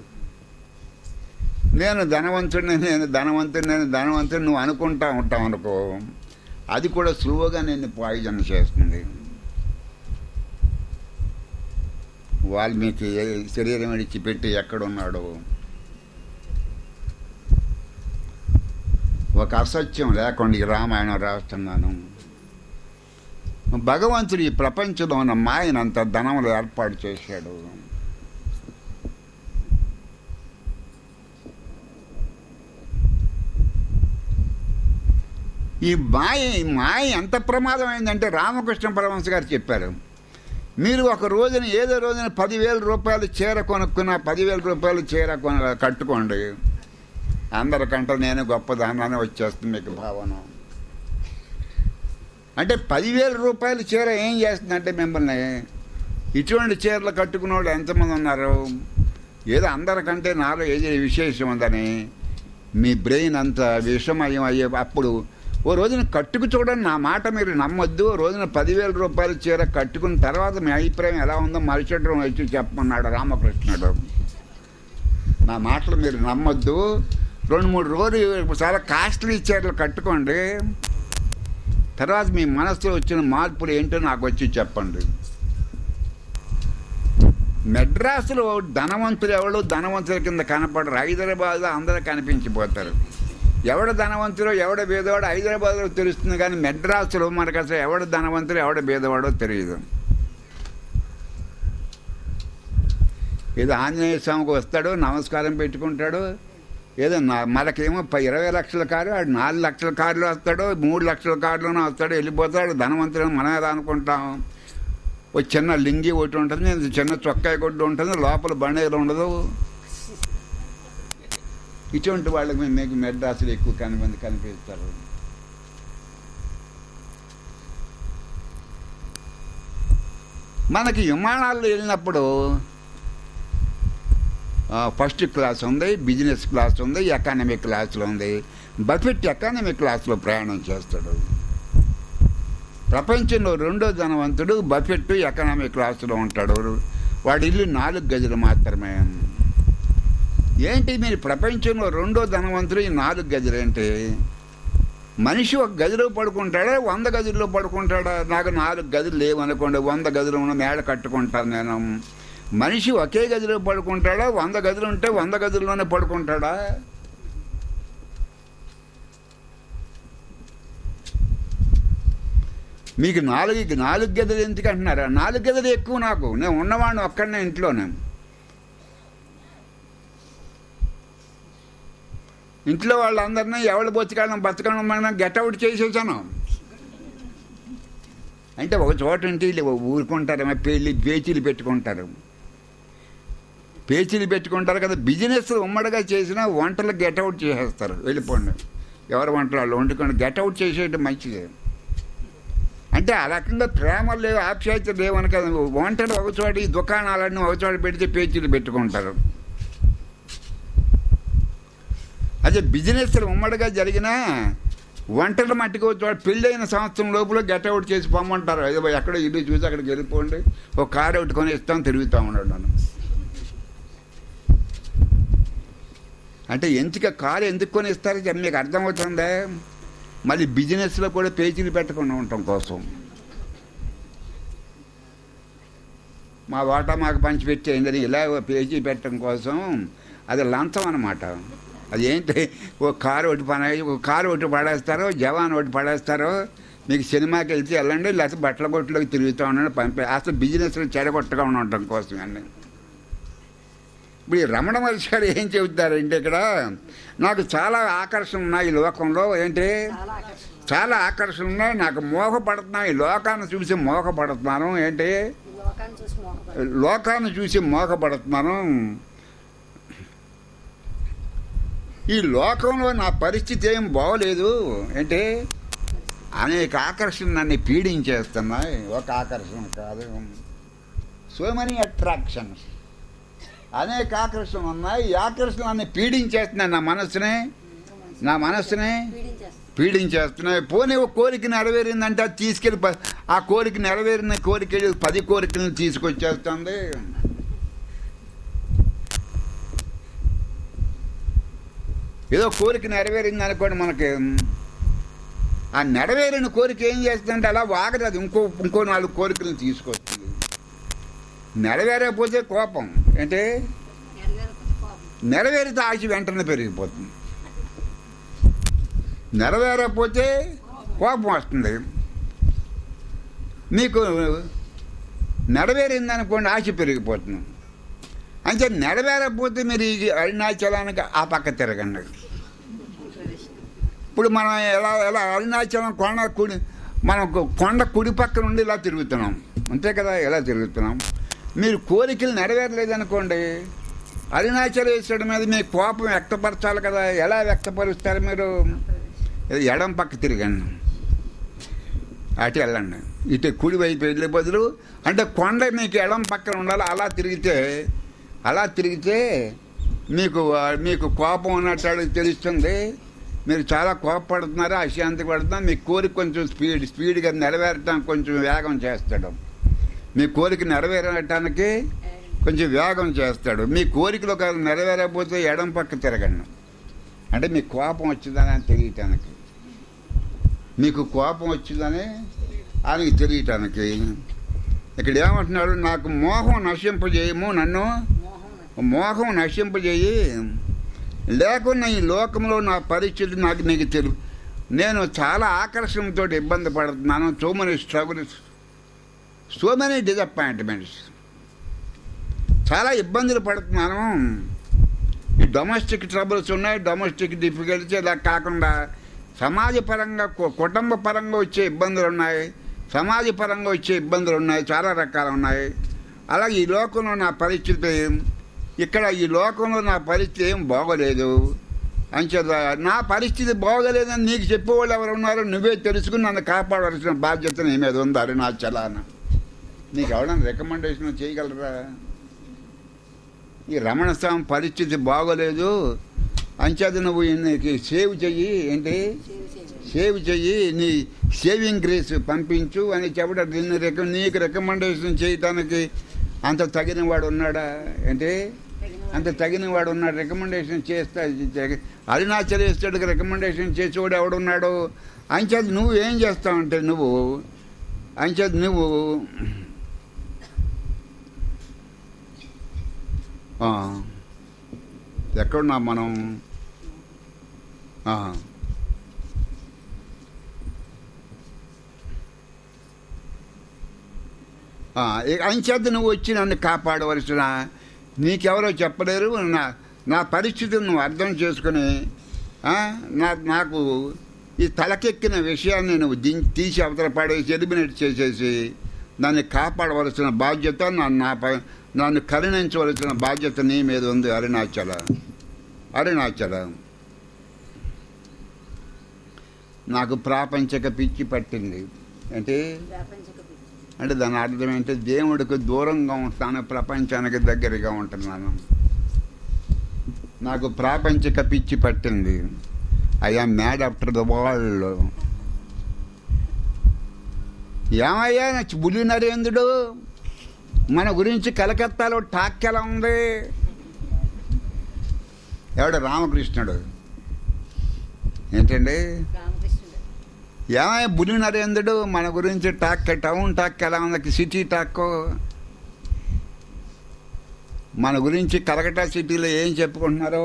నేను ధనవంతుడిని నేను ధనవంతుడిని నేను ధనవంతుడిని నువ్వు అనుకుంటా ఉంటావు అనుకో అది కూడా సులువుగా నేను పాయిజన్ చేస్తుంది వాల్మీకి శరీరం విడిచిపెట్టి ఎక్కడున్నాడు ఒక అసత్యం లేకుండా ఈ రామాయణం రాస్తున్నాను భగవంతుడు ఈ ప్రపంచంలో ఉన్న మాయనంత ధనంలో ఏర్పాటు చేశాడు ఈ మాయ ఈ మాయ ఎంత ప్రమాదమైందంటే రామకృష్ణ పరమహంస గారు చెప్పారు మీరు ఒక రోజున ఏదో రోజున పదివేల రూపాయలు చీర కొనుక్కున్న పదివేల రూపాయలు చీర కొన కట్టుకోండి అందరికంటే నేను గొప్పదానాన్ని వచ్చేస్తుంది మీకు భావన అంటే పదివేల రూపాయల చీర ఏం చేస్తుందంటే మిమ్మల్ని ఇటువంటి చీరలు కట్టుకున్న వాళ్ళు ఎంతమంది ఉన్నారు ఏదో అందరికంటే నాలో ఏదో విశేషం ఉందని మీ బ్రెయిన్ అంత విషమయం అయ్యే అప్పుడు ఓ రోజున కట్టుకు చూడండి నా మాట మీరు నమ్మొద్దు ఓ రోజున పదివేల రూపాయల చీర కట్టుకున్న తర్వాత మీ అభిప్రాయం ఎలా ఉందో మరుసటి రోజు వచ్చి చెప్పమన్నాడు రామకృష్ణుడు నా మాటలు మీరు నమ్మొద్దు రెండు మూడు రోజులు చాలా కాస్ట్లీ చీరలు కట్టుకోండి తర్వాత మీ మనసులో వచ్చిన మార్పులు ఏంటో నాకు వచ్చి చెప్పండి మెడ్రాసులో ధనవంతులు ఎవరు ధనవంతుల కింద కనపడరు హైదరాబాద్లో అందరూ కనిపించిపోతారు ఎవడ ధనవంతుడో ఎవడ బేదవాడో హైదరాబాద్లో తెలుస్తుంది కానీ మెడ్రాసులో మనకు అసలు ఎవడ ధనవంతుడు ఎవడ బేదవాడో తెలియదు ఏదో ఆంజనేయ స్వామికి వస్తాడు నమస్కారం పెట్టుకుంటాడు ఏదో నా- మనకేమో ప- ఇరవై లక్షల కారు ఆడు నాలుగు లక్షల కారులో వస్తాడు మూడు లక్షల కారులోనే వస్తాడు వెళ్ళిపోతాడు ధనవంతుడు మనం ఎలా అనుకుంటాం ఒక చిన్న లింగి ఒకటి ఉంటుంది చిన్న చొక్కాయి కొట్టు ఉంటుంది లోపల బండేలు ఉండదు ఇటువంటి వాళ్ళకి మేము మీకు మెడ్రాసులు ఎక్కువ కనిమంది కనిపిస్తారు మనకి విమానాల్లో వెళ్ళినప్పుడు ఆ, ఫస్ట్ క్లాస్ ఉంది బిజినెస్ క్లాస్ ఉంది ఎకానమిక్ క్లాస్లో ఉంది బఫెట్ ఎకానమిక్ క్లాస్లో ప్రయాణం చేస్తాడు ప్రపంచంలో రెండో ధనవంతుడు బఫెట్ ఎకనామిక్ క్లాసులో ఉంటాడు వాడి ఇల్లు నాలుగు గజలు మాత్రమే ఏంటి మీరు ప్రపంచంలో రెండో ధనవంతుడు ఈ నాలుగు గజలు ఏంటి మనిషి ఒక గదిలో పడుకుంటాడా వంద గదుల్లో పడుకుంటాడా నాకు నాలుగు గదులు లేవనుకోండి వంద గదులు ఉన్న మేడ కట్టుకుంటాను నేను మనిషి ఒకే గదిలో పడుకుంటాడా వంద గదులు ఉంటే వంద గదుల్లోనే పడుకుంటాడా మీకు నాలుగు నాలుగు గదులు ఎందుకు అంటున్నారా నాలుగు గదులు ఎక్కువ నాకు నేను ఉన్నవాడిని ఒక్కడనే ఇంట్లోనే ఇంట్లో వాళ్ళందరినీ ఎవడు బతికాడం బతకడం మనం గెట్అవుట్ చేసేసాను అంటే ఒక చోట ఉంటే వీళ్ళు ఊరుకుంటారేమో పెళ్ళి పేచీలు పెట్టుకుంటారు పేచీలు పెట్టుకుంటారు కదా బిజినెస్ ఉమ్మడిగా చేసినా వంటలు గెట్అవుట్ చేసేస్తారు వెళ్ళిపోండి ఎవరి వంటలు వాళ్ళు వండుకొని గెట్అవుట్ చేసేయడం మంచిది అంటే ఆ రకంగా ప్రేమ లేవు ఆప్యాయత లేవని కదా వంటలు ఒక చోట ఈ దుకాణాలన్నీ ఒక చోట పెడితే పేచీలు పెట్టుకుంటారు అదే బిజినెస్ ఉమ్మడిగా జరిగినా వంటలు మట్టికి ఒక చోట పెళ్ళైన సంవత్సరం లోపల గెట్అవుట్ చేసి పొమ్మంటారు ఏదో ఎక్కడో ఇల్లు చూసి అక్కడికి వెళ్ళిపోండి ఒక కారు ఒకటి కొని ఇస్తాం తిరుగుతూ ఉన్నాడు నన్ను అంటే ఎంచుక కారు ఎందుకు కొని ఇస్తారో చెప్పి మీకు అర్థమవుతుందా మళ్ళీ బిజినెస్లో కూడా పేజీలు పెట్టకుండా ఉండటం కోసం మా వాటా మాకు పంచిపెట్టేయిందని ఇలా ఓ పేజీ పెట్టడం కోసం అది లంచం అనమాట అది ఏంటి ఓ కారు ఒకటి పని ఒక కారు ఒకటి పడేస్తారో జవాన్ ఒకటి పడేస్తారో మీకు సినిమాకి వెళ్తే వెళ్ళండి లేకపోతే బట్టల కొట్టులోకి తిరుగుతూ ఉండండి పంపే అసలు బిజినెస్లో చెడగొట్టగా ఉండటం కోసం అండి ఇప్పుడు ఈ రమణ మహర్షి గారు ఏం చెబుతారంటే ఇక్కడ నాకు చాలా ఆకర్షణ ఉన్నాయి ఈ లోకంలో ఏంటి చాలా ఆకర్షణ చాలా ఆకర్షణ ఉన్నాయి నాకు మోహపడుతున్నాను ఈ లోకాన్ని చూసి మోహపడుతున్నాను ఏంటి ఈ లోకాన్ని చూసి మోహపడి లోకాన్ని చూసి మోహపడుతున్నాను ఈ లోకంలో నా పరిస్థితి ఏం బాగోలేదు ఏంటి అనేక ఆకర్షణ నన్ను పీడించేస్తున్నాయి ఒక ఆకర్షణ కాదు సో మెనీ అట్రాక్షన్స్ అనేక ఆకర్షణ ఉన్నాయి ఈ ఆకర్షణ నన్ను పీడించేస్తున్నాయి నా మనస్సుని నా మనస్సుని పీడించేస్తుంది పీడించేస్తున్నాయి పోనీ ఒక కోరిక నెరవేరిందంటే అది తీసుకెళ్ళి ప- ఆ కోరిక నెరవేరిన కోరిక వెళ్ళి పది కోరికలను తీసుకొచ్చేస్తుంది ఏదో కోరిక నెరవేరింది అనుకోండి మనకి ఆ నెరవేరిన కోరిక ఏం చేస్తుందంటే అలా వాగదు అది ఇంకో ఇంకో నాలుగు కోరికలను తీసుకొస్తుంది నెరవేరకపోతే కోపం అంటే నెరవేరకపోతే కోపం నెరవేరితే ఆశ వెంటనే పెరిగిపోతుంది నెరవేరకపోతే కోపం వస్తుంది మీకు నెరవేరిందనుకోండి ఆశ పెరిగిపోతుంది అంటే నెరవేరకపోతే మీరు ఈ అరుణాచలానికి ఆ పక్క తిరగండి ఇప్పుడు మనం ఎలా ఎలా అరుణాచలం కొండ కుడి మనం కొండ కుడి పక్క నుండి ఇలా తిరుగుతున్నాం అంతే కదా ఎలా తిరుగుతున్నాం మీరు కోరికలు నెరవేరలేదనుకోండి అరుణాచలేశ్వరుడి మీద మీ కోపం వ్యక్తపరచాలి కదా ఎలా వ్యక్తపరుస్తారు మీరు ఇది ఎడం పక్క తిరగండి అటు వెళ్ళండి ఇటు కుడి వైపు వెళ్ళే బదులు అంటే కొండ మీకు ఎడం పక్కన ఉండాలి అలా తిరిగితే అలా తిరిగితే మీకు ఆ, మీకు కోపం ఉన్నట్టు తెలుస్తుంది మీరు చాలా కోపపడుతున్నారు అశాంతి పడుతున్నారు మీ కోరిక కొంచెం స్పీడ్ స్పీడ్గా నెరవేరటానికి కొంచెం వేగం చేస్తాడు మీ కోరిక నెరవేరటానికి కొంచెం వేగం చేస్తాడు మీ కోరికలు ఒక నెరవేరకపోతే ఎడం పక్క తిరగండి అంటే మీకు కోపం వచ్చిందని అని తెలియటానికి మీకు కోపం వచ్చిందని ఆయనకి తెలియటానికి ఇక్కడ ఏమంటున్నాడు నాకు మోహం నశింపజేయము నన్ను మోహం మోహం నశింపజేయి లేకున్నా ఈ లోకంలో నా పరిస్థితి నాకు నీకు తెలుసు నేను చాలా ఆకర్షణతో ఇబ్బంది పడుతున్నాను so many struggles so many disappointments చాలా ఇబ్బందులు పడుతున్నాను ఈ డొమెస్టిక్ ట్రబుల్స్ ఉన్నాయి డొమెస్టిక్ డిఫికల్టీస్ ఇలా కాకుండా సమాజపరంగా కు- కుటుంబ పరంగా వచ్చే ఇబ్బందులు ఉన్నాయి సమాజపరంగా వచ్చే ఇబ్బందులు ఉన్నాయి చాలా రకాలు ఉన్నాయి అలాగే ఈ లోకంలో నా పరిస్థితి ఇక్కడ ఈ లోకంలో నా పరిస్థితి ఏం బాగోలేదు అంచేత నా పరిస్థితి బాగోలేదని నీకు చెప్పేవాళ్ళు ఎవరు ఉన్నారో నువ్వే తెలుసుకుని నన్ను కాపాడవలసిన బాధ్యత నీ మీద ఉంది అరుణాచలాన నీకు ఎవరైనా రికమెండేషన్ చేయగలరా ఈ రమణ స్వామి పరిస్థితి బాగోలేదు అంచేత నువ్వు నీకు సేవ్ చెయ్యి ఏంటి సేవ్ చేయాలి సేవ్ చెయ్యి నీ సేవింగ్ గ్రేస్ పంపించు అని చెప్పడం దీన్ని రిక నీకు రికమెండేషన్ చేయటానికి అంత తగిన వాడు ఉన్నాడా ఏంటి అంత తగిన వాడు ఉన్నాడు రికమెండేషన్ చేస్తా అరుణాచలేశ్వరుడికి రికమెండేషన్ చేసేవాడు ఎవడున్నాడు అంచేత నువ్వు ఏం చేస్తావంటే నువ్వు అంచేత నువ్వు ఆ, ఎక్కడున్నా మనం ఆ. ఆ, ఇక అంచేత నువ్వు వచ్చి నన్ను కాపాడవలసిన నీకెవరో చెప్పలేరు నా నా పరిస్థితిని నువ్వు అర్థం చేసుకుని ఆ, నా నాకు ఈ తలకెక్కిన విషయాన్ని నువ్వు దిం తీసి అవతల పడేసి ఎలిమినేట్ చేసేసి నన్ను కాపాడవలసిన బాధ్యత నన్ను నా ప- నన్ను కరుణించవలసిన బాధ్యత నీ మీద ఉంది అరుణాచల అరుణాచల నాకు ప్రాపంచక పిచ్చి పట్టింది అంటే ప్రపంచక పిచ్చి అంటే దాని అర్థం ఏంటి దేవుడికి దూరంగా ఉంటాను ప్రపంచానికి దగ్గరగా ఉంటున్నాను నాకు ప్రాపంచిక పిచ్చి పట్టింది I am mad after the world ఏమయ్యా నా బులి నరేంద్రుడు మన గురించి కలకత్తాలో టాక్ ఎలా ఉంది ఎవడు రామకృష్ణుడు ఏంటండి రామకృష్ణుడు ఏమయ్య బులి నరేంద్రుడు మన గురించి టాక్ టౌన్ టాక్ ఎలా ఉంది సిటీ టాక్ మన గురించి కలకటా సిటీలో ఏం చెప్పుకుంటున్నారు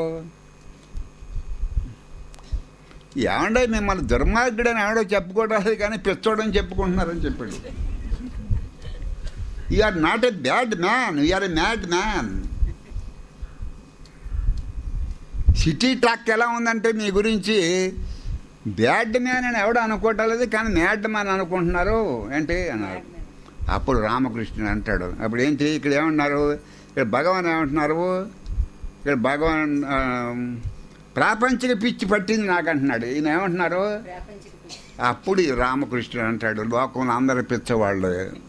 ఏమండే మిమ్మల్ని దుర్మార్గుడని ఎవడో చెప్పుకోవడానికి కానీ పిచ్చోడని చెప్పుకుంటున్నారని చెప్పాడు are not a bad man are a mad man city talk ఎలా ఉందంటే మీ గురించి బ్యాడ్ మ్యాన్ అని ఎవడు అనుకోవటం లేదు కానీ మ్యాడ్ మ్యాన్ అనుకుంటున్నారు ఏంటి అన్నారు అప్పుడు రామకృష్ణుడు అంటాడు అప్పుడు ఏంటి ఇక్కడ ఏమన్నారు ఇక్కడ భగవాన్ ఏమంటున్నారు ఇక్కడ భగవాన్ ఆ, ప్రాపంచిక పిచ్చి పట్టింది నాకు అంటున్నాడు ఈయన ఏమంటున్నారు ప్రపంచక పిచ్చి అప్పుడు ఈ రామకృష్ణుడు అంటాడు లోకంలో అందరు పిచ్చవాళ్ళు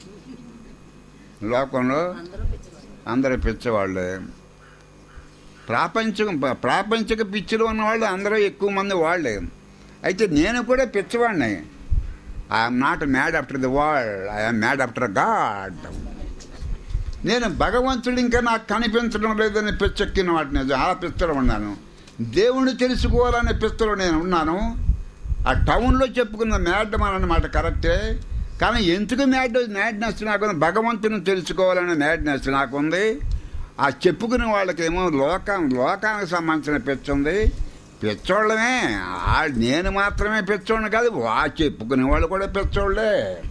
లోకంలో అందరూ పిచ్చివాళ్ళు అందరు పిచ్చవాళ్ళే ప్రాపంచకం ప్రాపంచిక పిచ్చిలో ఉన్నవాళ్ళు అందరూ ఎక్కువ మంది వాళ్ళే అయితే నేను కూడా పిచ్చవాడిని I'm not mad after the world I'm mad after God నేను భగవంతుడు ఇంకా నాకు కనిపించడం లేదని పిచ్చెక్కిన వాటిని చాలా పిచ్చలో ఉన్నాను దేవుణ్ణి తెలుసుకోవాలనే పిచ్చలో నేను ఉన్నాను ఆ టౌన్లో చెప్పుకున్న మ్యాడ్ అన్నమాట కరెక్టే కానీ ఎందుకు మ్యాడ్ మ్యాడ్నెస్ నాకు భగవంతుని తెలుసుకోవాలనే మ్యాడ్నెస్ నాకుంది ఆ చెప్పుకునే వాళ్ళకేమో లోకం లోకానికి సంబంధించిన పిచ్చ ఉంది పిచ్చోళ్ళమే ఆ నేను మాత్రమే పిచ్చోడిని కాదు వా చెప్పుకునే వాళ్ళు కూడా పిచ్చోళ్ళే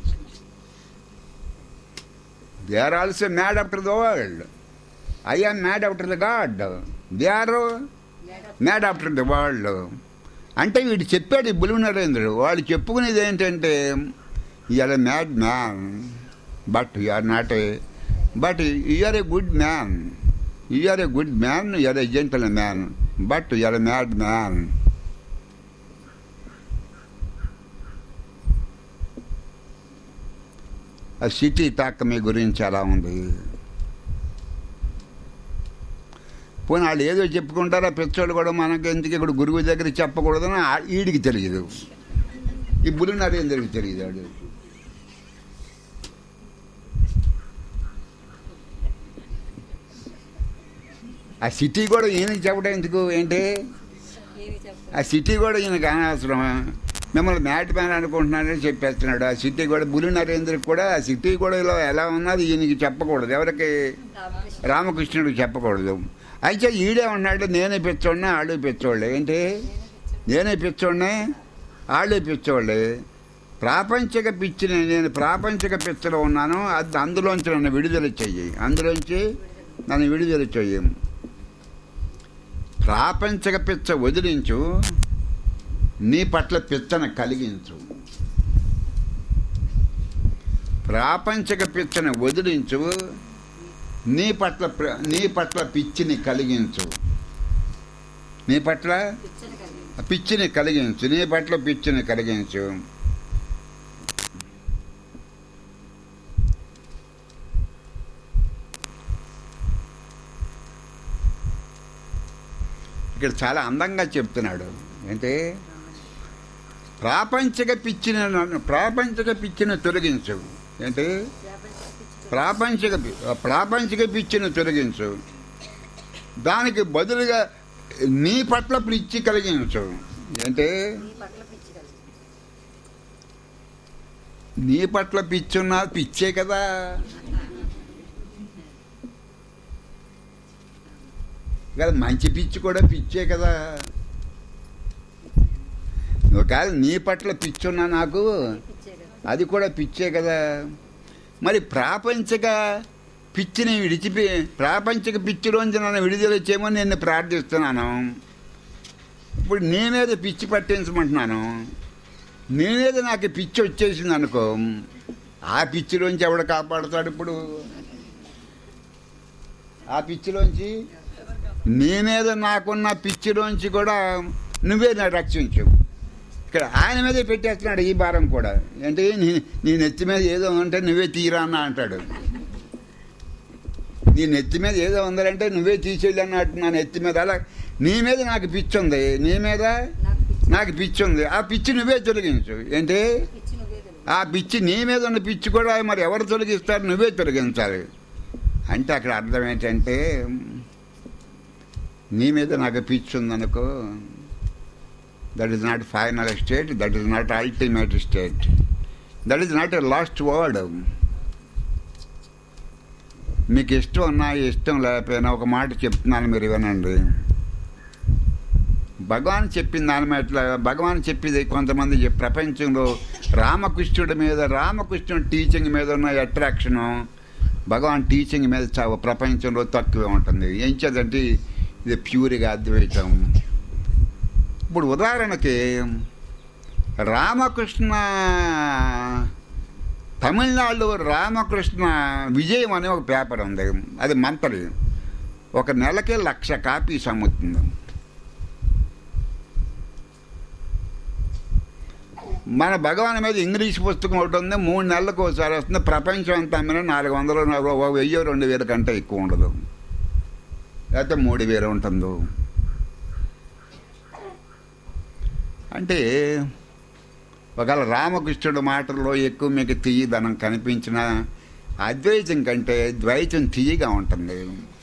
they are also mad after the world I am mad after the God they are madam mad after the world అంటే వీడు చెప్పాడు ఈ బులుగు నరేంద్రుడు వాడు చెప్పుకునేది ఏంటంటే ఇవాళ mad man but you are not a but you are a good man you are a good man you are a gentleman but you are a mad man ఆ సిటీ టాక్ మీ గురించి ఎలా ఉంది పోనీ వాళ్ళు ఏదో చెప్పుకుంటారా పిచ్చోళ్ళు కూడా మనకి ఎందుకు ఇక్కడ గురువు దగ్గర చెప్పకూడదని ఆ- ఈడికి తెలియదు ఈ బులి నరేంద్రకి తెలియదు వాడు ఆ సిటీ కూడా ఈయనకి చెప్పడం ఎందుకు ఏంటి ఏమి చెప్తారు ఆ సిటీ కూడా ఈయనకి అనవసరమా మిమ్మల్ని మ్యాట్ మ్యాన్ అనుకుంటున్నానని చెప్పేస్తున్నాడు ఆ సిటీ కూడా బులి నరేంద్రకి కూడా ఆ సిటీ కూడా ఇలా ఎలా ఉన్నది ఈయనకి చెప్పకూడదు ఎవరికి రామకృష్ణ రామకృష్ణుడికి చెప్పకూడదు అయితే ఈడే ఉన్నాడు నేనే పిచ్చోడిని ఆడు పిచ్చోళ్ళే ఏంటి నేనే పిచ్చోడిని ఆడే పిచ్చోళ్ళే ప్రాపంచిక పిచ్చిని నేను ప్రాపంచిక పిచ్చలో ఉన్నాను అది అందులోంచి నన్ను విడుదల చెయ్యి అందులోంచి నన్ను విడుదల చెయ్యి ప్రాపంచిక పిచ్చ వదిలించు నీ పట్ల పిచ్చను కలిగించు ప్రాపంచిక పిచ్చను వదిలించు నీ పట్ల ప్ర- నీ పట్ల పిచ్చిని కలిగించు నీ పట్ల పిచ్చని కలిగి ఆ పిచ్చిని కలిగించు నీ పట్ల పిచ్చిని కలిగించు ఇక్కడ చాలా అందంగా చెప్తున్నాడు ఏంటి ప్రాపంచిక పిచ్చిని నన్ను- ప్రాపంచిక పిచ్చిని తొలగించు ఏంటి ప్రాపంచిక పి- ప్రాపంచిక పిచ్చిని తొలగించు దానికి బదులుగా నీ పట్ల పిచ్చి కలిగించు ఏంటి నీ పట్ల పిచ్చి కలిగి నీ పట్ల పిచ్చున్నా పిచ్చే కదా కదా మంచి పిచ్చి కూడా పిచ్చే కదా ఒకవేళ నీ పట్ల పిచ్చున్నా నాకు పిచ్చే కదా అది కూడా పిచ్చే కదా మరి ప్రాపంచిక పిచ్చిని విడిచిపి ప్రాపంచిక పిచ్చిలోంచి నన్ను విడుదల చేయమని నేను ప్రార్థిస్తున్నాను ఇప్పుడు నేనేదో పిచ్చి పట్టించమంటున్నాను నేనేదో నాకు పిచ్చి వచ్చేసింది అనుకో ఆ పిచ్చిలోంచి ఎవడు కాపాడుతాడు ఇప్పుడు ఆ పిచ్చిలోంచి నేనేదో నాకున్న పిచ్చిలోంచి కూడా నువ్వే నా రక్షించు ఇక్కడ ఆయన మీదే పెట్టేస్తున్నాడు ఈ భారం కూడా ఏంటి నీ నీ నెత్తి మీద ఏదో ఉంటే నువ్వే తీరా అన్న అంటాడు నీ నెత్తి మీద ఏదో ఉందంటే నువ్వే తీసేయాలి అన్నట్టు నా నెత్తి మీద అలా నీ మీద నాకు పిచ్చి ఉంది నీ మీద నాకు పిచ్చి నాకు పిచ్చి ఉంది ఆ పిచ్చి నువ్వే తొలగించు ఏంటి పిచ్చి నువ్వే తెలుగు ఆ పిచ్చి నీ మీద ఉన్న పిచ్చి కూడా మరి ఎవరు తొలగిస్తారు నువ్వే తొలగించాలి అంటే అక్కడ అర్థం ఏంటంటే నీ మీద నాకు పిచ్చి ఉందనుకో that is not final state that is not ultimate state that is not a last word మీకు ఇష్టం ఉన్నా ఇష్టం లేకపోయినా ఒక మాట చెప్తున్నాను మీరు వినండి భగవాన్ చెప్పిన దాని మీద ఎట్లా భగవాన్ చెప్పింది కొంతమంది చెప్- ప్రపంచంలో రామకృష్ణుడి మీద రామకృష్ణుడి టీచింగ్ మీద ఉన్న అట్రాక్షను భగవాన్ టీచింగ్ మీద చాలా ప్రపంచంలో తక్కువే ఉంటుంది ఏం చేద్దంటే ఇది ప్యూర్గా అద్వైతం ఇప్పుడు ఉదాహరణకి రామకృష్ణ తమిళనాడులో రామకృష్ణ విజయం అనే ఒక పేపర్ ఉంది అది మంత్రి ఒక నెలకే లక్ష కాపీస్ అమ్ముతుంది మన భగవాన్ మీద ఇంగ్లీష్ పుస్తకం ఒకటి ఉంది మూడు నెలలకు ఒకసారి వస్తుంది ప్రపంచం అంతా అమ్మినా నాలుగు వందలు నాలుగు- ఓ వెయ్యి రెండు వేల కంటే ఎక్కువ ఉండదు లేకపోతే మూడు వేలు ఉంటుందో అంటే ఒకవేళ రామకృష్ణుడు మాటల్లో ఎక్కువ మీకు తీయదనం కనిపించిన అద్వైతం కంటే ద్వైతం తీయగా ఉంటుంది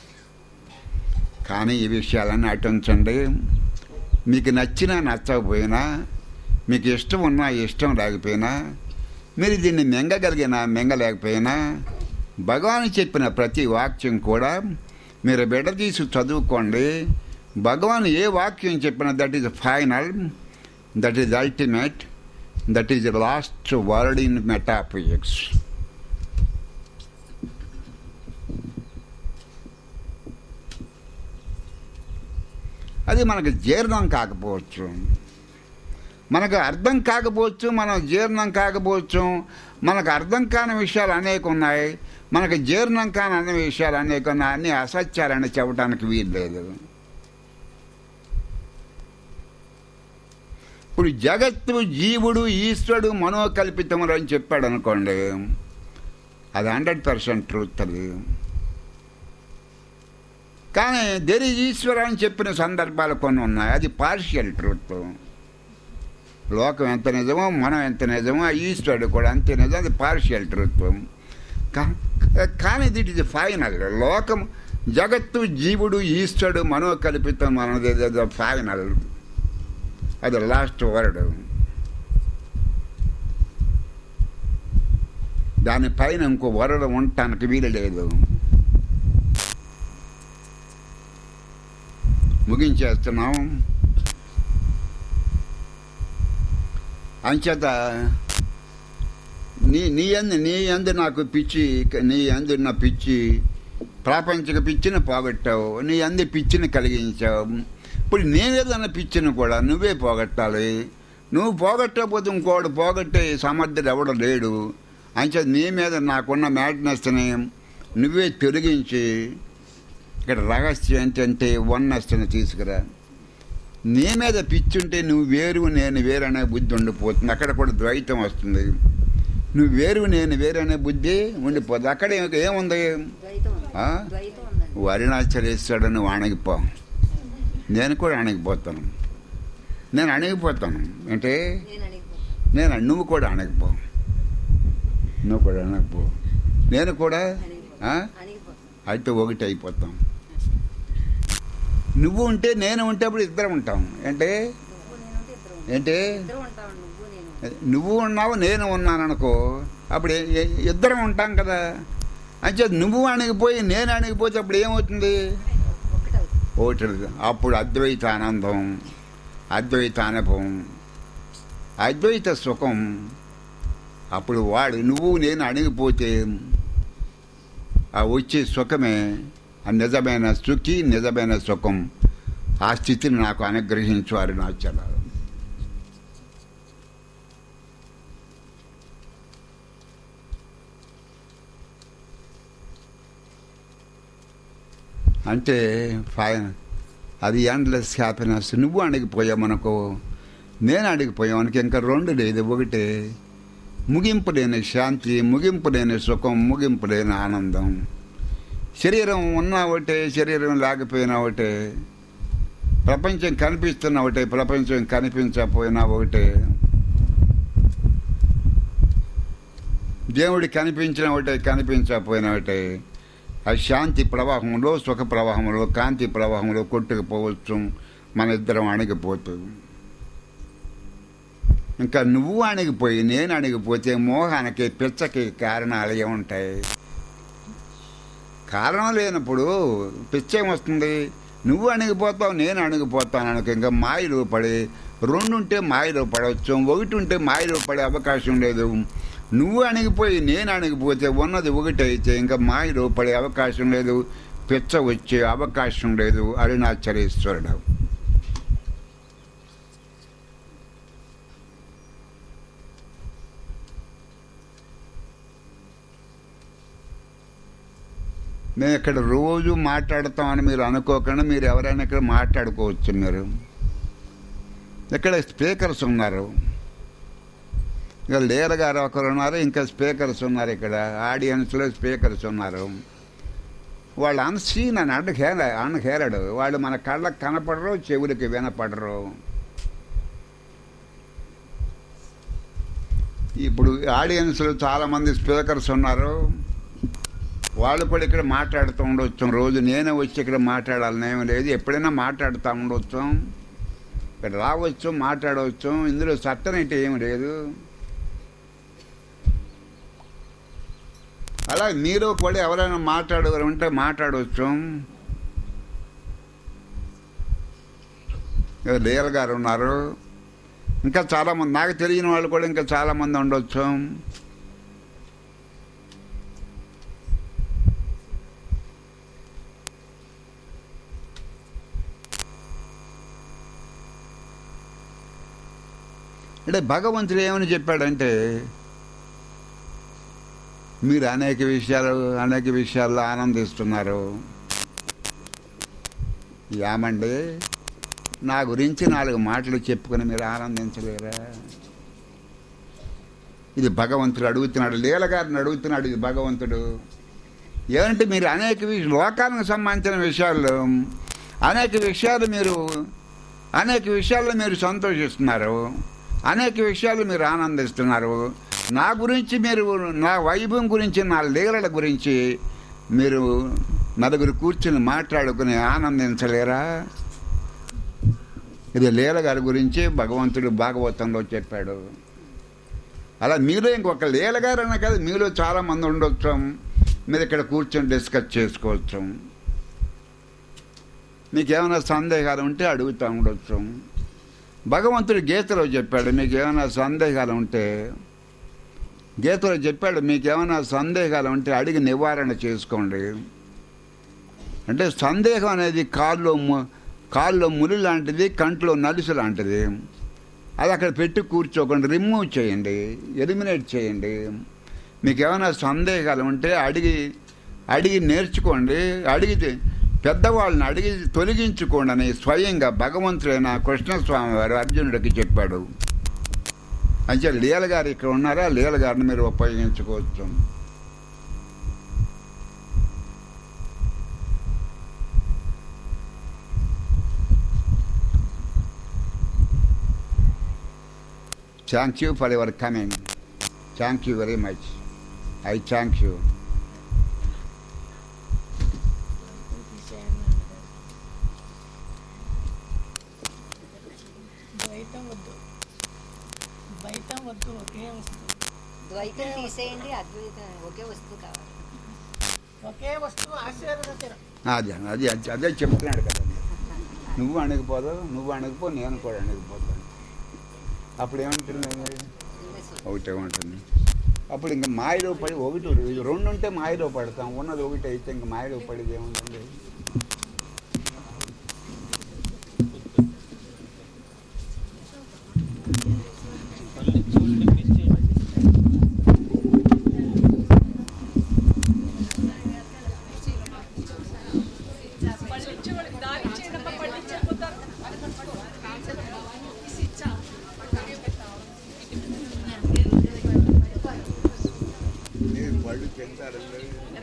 కానీ ఈ విషయాలన్నీ అటుంచండి మీకు నచ్చినా నచ్చకపోయినా మీకు ఇష్టం ఉన్నా ఇష్టం లేకపోయినా మీరు దీన్ని మెంగగలిగినా మెంగలేకపోయినా భగవాన్ చెప్పిన ప్రతి వాక్యం కూడా మీరు బిడదీసి చదువుకోండి భగవాన్ ఏ వాక్యం చెప్పినా that is final that is ultimate that is last word in metaphysics అది మనకు జీర్ణం కాకపోవచ్చు మనకు అర్థం కాకపోవచ్చు మనం జీర్ణం కాకపోవచ్చు మనకు అర్థం కాని విషయాలు అనేక ఉన్నాయి మనకు జీర్ణం కాని అనే విషయాలు అనేక ఉన్నాయి అన్ని అసత్యాలని చెప్పడానికి వీలు లేదు ఇప్పుడు జగత్తు జీవుడు ఈశ్వరుడు మనోకల్పితములు అని చెప్పాడు అనుకోండి అది హండ్రెడ్ పర్సెంట్ ట్రూత్ అది కానీ దెర్ ఈజ్ ఈశ్వర అని చెప్పిన సందర్భాలు కొన్ని ఉన్నాయి అది పార్షియల్ ట్రూత్ లోకం ఎంత నిజమో మనం ఎంత నిజమో ఆ ఈశ్వరుడు కూడా అంతే నిజం అది పార్షియల్ ట్రూత్ కా- కానీ దిట్ ఇస్ ఫైనల్ లోకం జగత్తు జీవుడు ఈశ్వరుడు మనోకల్పితం అన్నది ఫైనల్ అది లాస్ట్ వర్డ్ దానిపైన ఇంకో వరద ఉండటానికి వీలు లేదు ముగించేస్తున్నాం అంచేత నీ నీ అందు నీ అందు నాకు పిచ్చి నీ అందు నా పిచ్చి ప్రాపంచిక పిచ్చిని పోగొట్టావు నీ అందు పిచ్చిని కలిగించావు ఇప్పుడు నేనేదన్న పిచ్చిని కూడా నువ్వే పోగొట్టాలి నువ్వు పోగొట్టకపోతే ఇంకోడు పోగొట్టే సమర్థుడు ఎవడు లేడు అంచేత నీ మీద నాకున్న మ్యాడ్నెస్ని నువ్వే తొలగించి ఇక్కడ రహస్యం ఏంటంటే వన్నెస్ని తీసుకురా నీ మీద పిచ్చుంటే నువ్వు వేరు నేను వేరనే బుద్ధి ఉండిపోతుంది అక్కడ కూడా ద్వైతం వస్తుంది నువ్వు వేరు నేను వేరనే బుద్ధి ఉండిపోతుంది అక్కడ ఏం- ఏముంది ద్వైతం ఉంది ఆ? ద్వైతం ఉందండి నువ్వు అరుణాచలేశ్వరుడు నువ్వు అణగిపో నేను కూడా అణగిపోతాను నేను అణగిపోతాను అంటే నేను అడిగిపోతాను నేను నువ్వు కూడా అణగిపో నువ్వు కూడా అణగిపో నేను కూడా ఆ? అడిగిపోతాను అయితే ఒకటి అయిపోతాం నువ్వు ఉంటే నేను ఉంటే అప్పుడు ఇద్దరం ఉంటాం అంటే నువ్వు నేను ఉంటే ఇద్దరు ఉంటాం. ఏంటి ఇద్దరు ఉంటాం నువ్వు నేను నువ్వు ఉన్నావు నేను ఉన్నాను అనుకో అప్పుడు ఏ- ఏ- ఇద్దరం ఉంటాం కదా అంటే నువ్వు అణిగిపోయి నేను అణిగిపోతే అప్పుడు ఏమవుతుంది ఒకటవుతుంది ఒకటి అప్పుడు అద్వైత ఆనందం అద్వైత అనుభవం అద్వైత సుఖం అప్పుడు వాడు నువ్వు నేను అణిగిపోతే ఆ వచ్చే సుఖమే ఆ నిజమైన సుఖి నిజమైన సుఖం ఆ స్థితిని నాకు అనుగ్రహించు అరుణాచలాలు అంటే ఫైన్ అది ఎండ్లెస్ హ్యాపీనెస్ నువ్వు అడిగిపోయావు మనకు నేను అడిగిపోయావు మనకి ఇంకా రెండు లేదు ఒకటి ముగింపు లేని శాంతి ముగింపు లేని సుఖం ముగింపు లేని ఆనందం శరీరం ఉన్నా ఒకటే శరీరం లేకపోయినా ఒకటే ప్రపంచం కనిపిస్తున్న ఒకటే ప్రపంచం కనిపించకపోయినా ఒకటే దేవుడి కనిపించిన ఒకటే కనిపించకపోయినా ఒకటే ఆ శాంతి ప్రవాహంలో సుఖ ప్రవాహంలో కాంతి ప్రవాహంలో కొట్టుకుపోవచ్చు మన ఇద్దరం అణిగిపోతూ ఇంకా నువ్వు అణిగిపోయి నేను అణిగిపోతే మోహానికి పిచ్చకి కారణాలు ఏముంటాయి కారణం లేనప్పుడు పిచ్చేమొస్తుంది నువ్వు అణిగిపోతావు నేను అణిగిపోతాను అనుకో ఇంకా మాయలో పడి రెండు ఉంటే మాయలో పడవచ్చు ఒకటి ఉంటే మాయలో పడే అవకాశం లేదు నువ్వు అణిగిపోయి నేను అణిగిపోతే ఉన్నది ఒకటి అయితే ఇంకా మాయలో పడే అవకాశం లేదు పిచ్చ వచ్చే అవకాశం లేదు అరుణాచలేశ్వరుడు మేము ఇక్కడ రోజు మాట్లాడతామని మీరు అనుకోకుండా మీరు ఎవరైనా ఇక్కడ మాట్లాడుకోవచ్చు మీరు ఇక్కడ స్పీకర్స్ ఉన్నారు ఇక లేర్ గారు ఒకరు ఉన్నారు ఇంకా స్పీకర్స్ ఉన్నారు ఇక్కడ ఆడియన్స్లో స్పీకర్స్ ఉన్నారు వాళ్ళు అన్సీన్ అని అన్హేర అన్హేరడు వాళ్ళు మన కళ్ళకు కనపడరు చెవులకి వినపడరు ఇప్పుడు ఆడియన్స్లో చాలామంది స్పీకర్స్ ఉన్నారు వాళ్ళు కూడా ఇక్కడ మాట్లాడుతూ ఉండొచ్చు రోజు నేనే వచ్చి ఇక్కడ మాట్లాడాలని ఏమీ లేదు ఎప్పుడైనా మాట్లాడుతూ ఉండొచ్చు ఇక్కడ రావచ్చు మాట్లాడవచ్చు ఇందులో చట్టనైతే ఏమి లేదు అలా మీరు కూడా ఎవరైనా మాట్లాడగలరు ఉంటే మాట్లాడవచ్చు లేయర్ గారు ఉన్నారు ఇంకా చాలామంది నాకు తెలియని వాళ్ళు కూడా ఇంకా చాలామంది ఉండొచ్చు అంటే భగవంతుడు ఏమని చెప్పాడంటే మీరు అనేక విషయాలు అనేక విషయాల్లో ఆనందిస్తున్నారు ఏమండి నా గురించి నాలుగు మాటలు చెప్పుకొని మీరు ఆనందించలేరా ఇది భగవంతుడు అడుగుతున్నాడు లీలగారిని అడుగుతున్నాడు ఇది భగవంతుడు ఏమంటే మీరు అనేక విష లోకానికి సంబంధించిన విషయాల్లో అనేక విషయాలు మీరు అనేక విషయాల్లో మీరు సంతోషిస్తున్నారు అనేక విషయాలు మీరు ఆనందిస్తున్నారు నా గురించి మీరు నా వైభవం గురించి నా లీలల గురించి మీరు నలుగురు కూర్చుని మాట్లాడుకుని ఆనందించలేరా ఇది లీల గారి గురించి భగవంతుడు భాగవతంలో చెప్పాడు అలా మీలో ఇంకొక లీల గారు అన్న కదా మీలో చాలా మంది ఉండొచ్చు మీరు ఇక్కడ కూర్చొని డిస్కస్ చేసుకోవచ్చు మీకు ఏమైనా సందేహాలు ఉంటే అడుగుతూ ఉండొచ్చు భగవంతుడు గీతలో చెప్పాడు మీకు ఏమైనా సందేహాలు ఉంటే గీతలో చెప్పాడు మీకు ఏమైనా సందేహాలు ఉంటే అడిగి నివారణ చేసుకోండి అంటే సందేహం అనేది కాల్లో ము- కాల్లో ములి లాంటిది కంట్లో నలుసు లాంటిది అది అక్కడ పెట్టి కూర్చోకండి రిమూవ్ చేయండి ఎలిమినేట్ చేయండి మీకు ఏమైనా సందేహాలు ఉంటే అడిగి అడిగి నేర్చుకోండి అడిగి పెద్దవాళ్ళని అడిగి తొలగించుకోండి అని స్వయంగా భగవంతుడైన కృష్ణస్వామి వారు అర్జునుడికి చెప్పాడు అంటే లీల గారు ఇక్కడ ఉన్నారా లీల గారిని మీరు ఉపయోగించుకోవచ్చు thank you for your coming thank you very much I thank you ద్వైతం వద్దు ద్వైతం వద్దు ఒకే వస్తువు ద్వైతం తీసేయండి అద్వైతం ఒకే వస్తువు కావాలి ఒకే వస్తువు ఆశీర్వదించడం అదే అది అది- అదే చెప్తున్నాడు కదా నువ్వు అణగిపోదావు నువ్వు అణగిపో నేను కూడా అణగిపోతాను అప్పుడు ఏమంటుంది ఒకటే ఉంటుంది అప్పుడు ఇంకా మాయలో పడి ఒకటి రెండు ఉంటే మాయలో పడతాం ఉన్నది ఒకటి అయితే ఇంకా మాయలో పడేది ఏముంటుంది మీరు పళ్ళు తింటారండి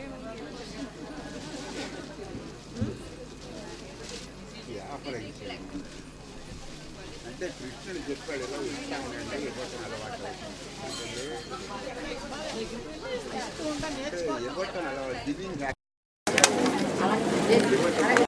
వ్యాపారం చేయండి. అంటే కృష్ణుడు చెప్పాడు ఎలా ఇస్తామంటే ఇవ్వటం అలవాటు అవుతుంది. అంటే ఇవ్వటం అలవాటు గివింగ్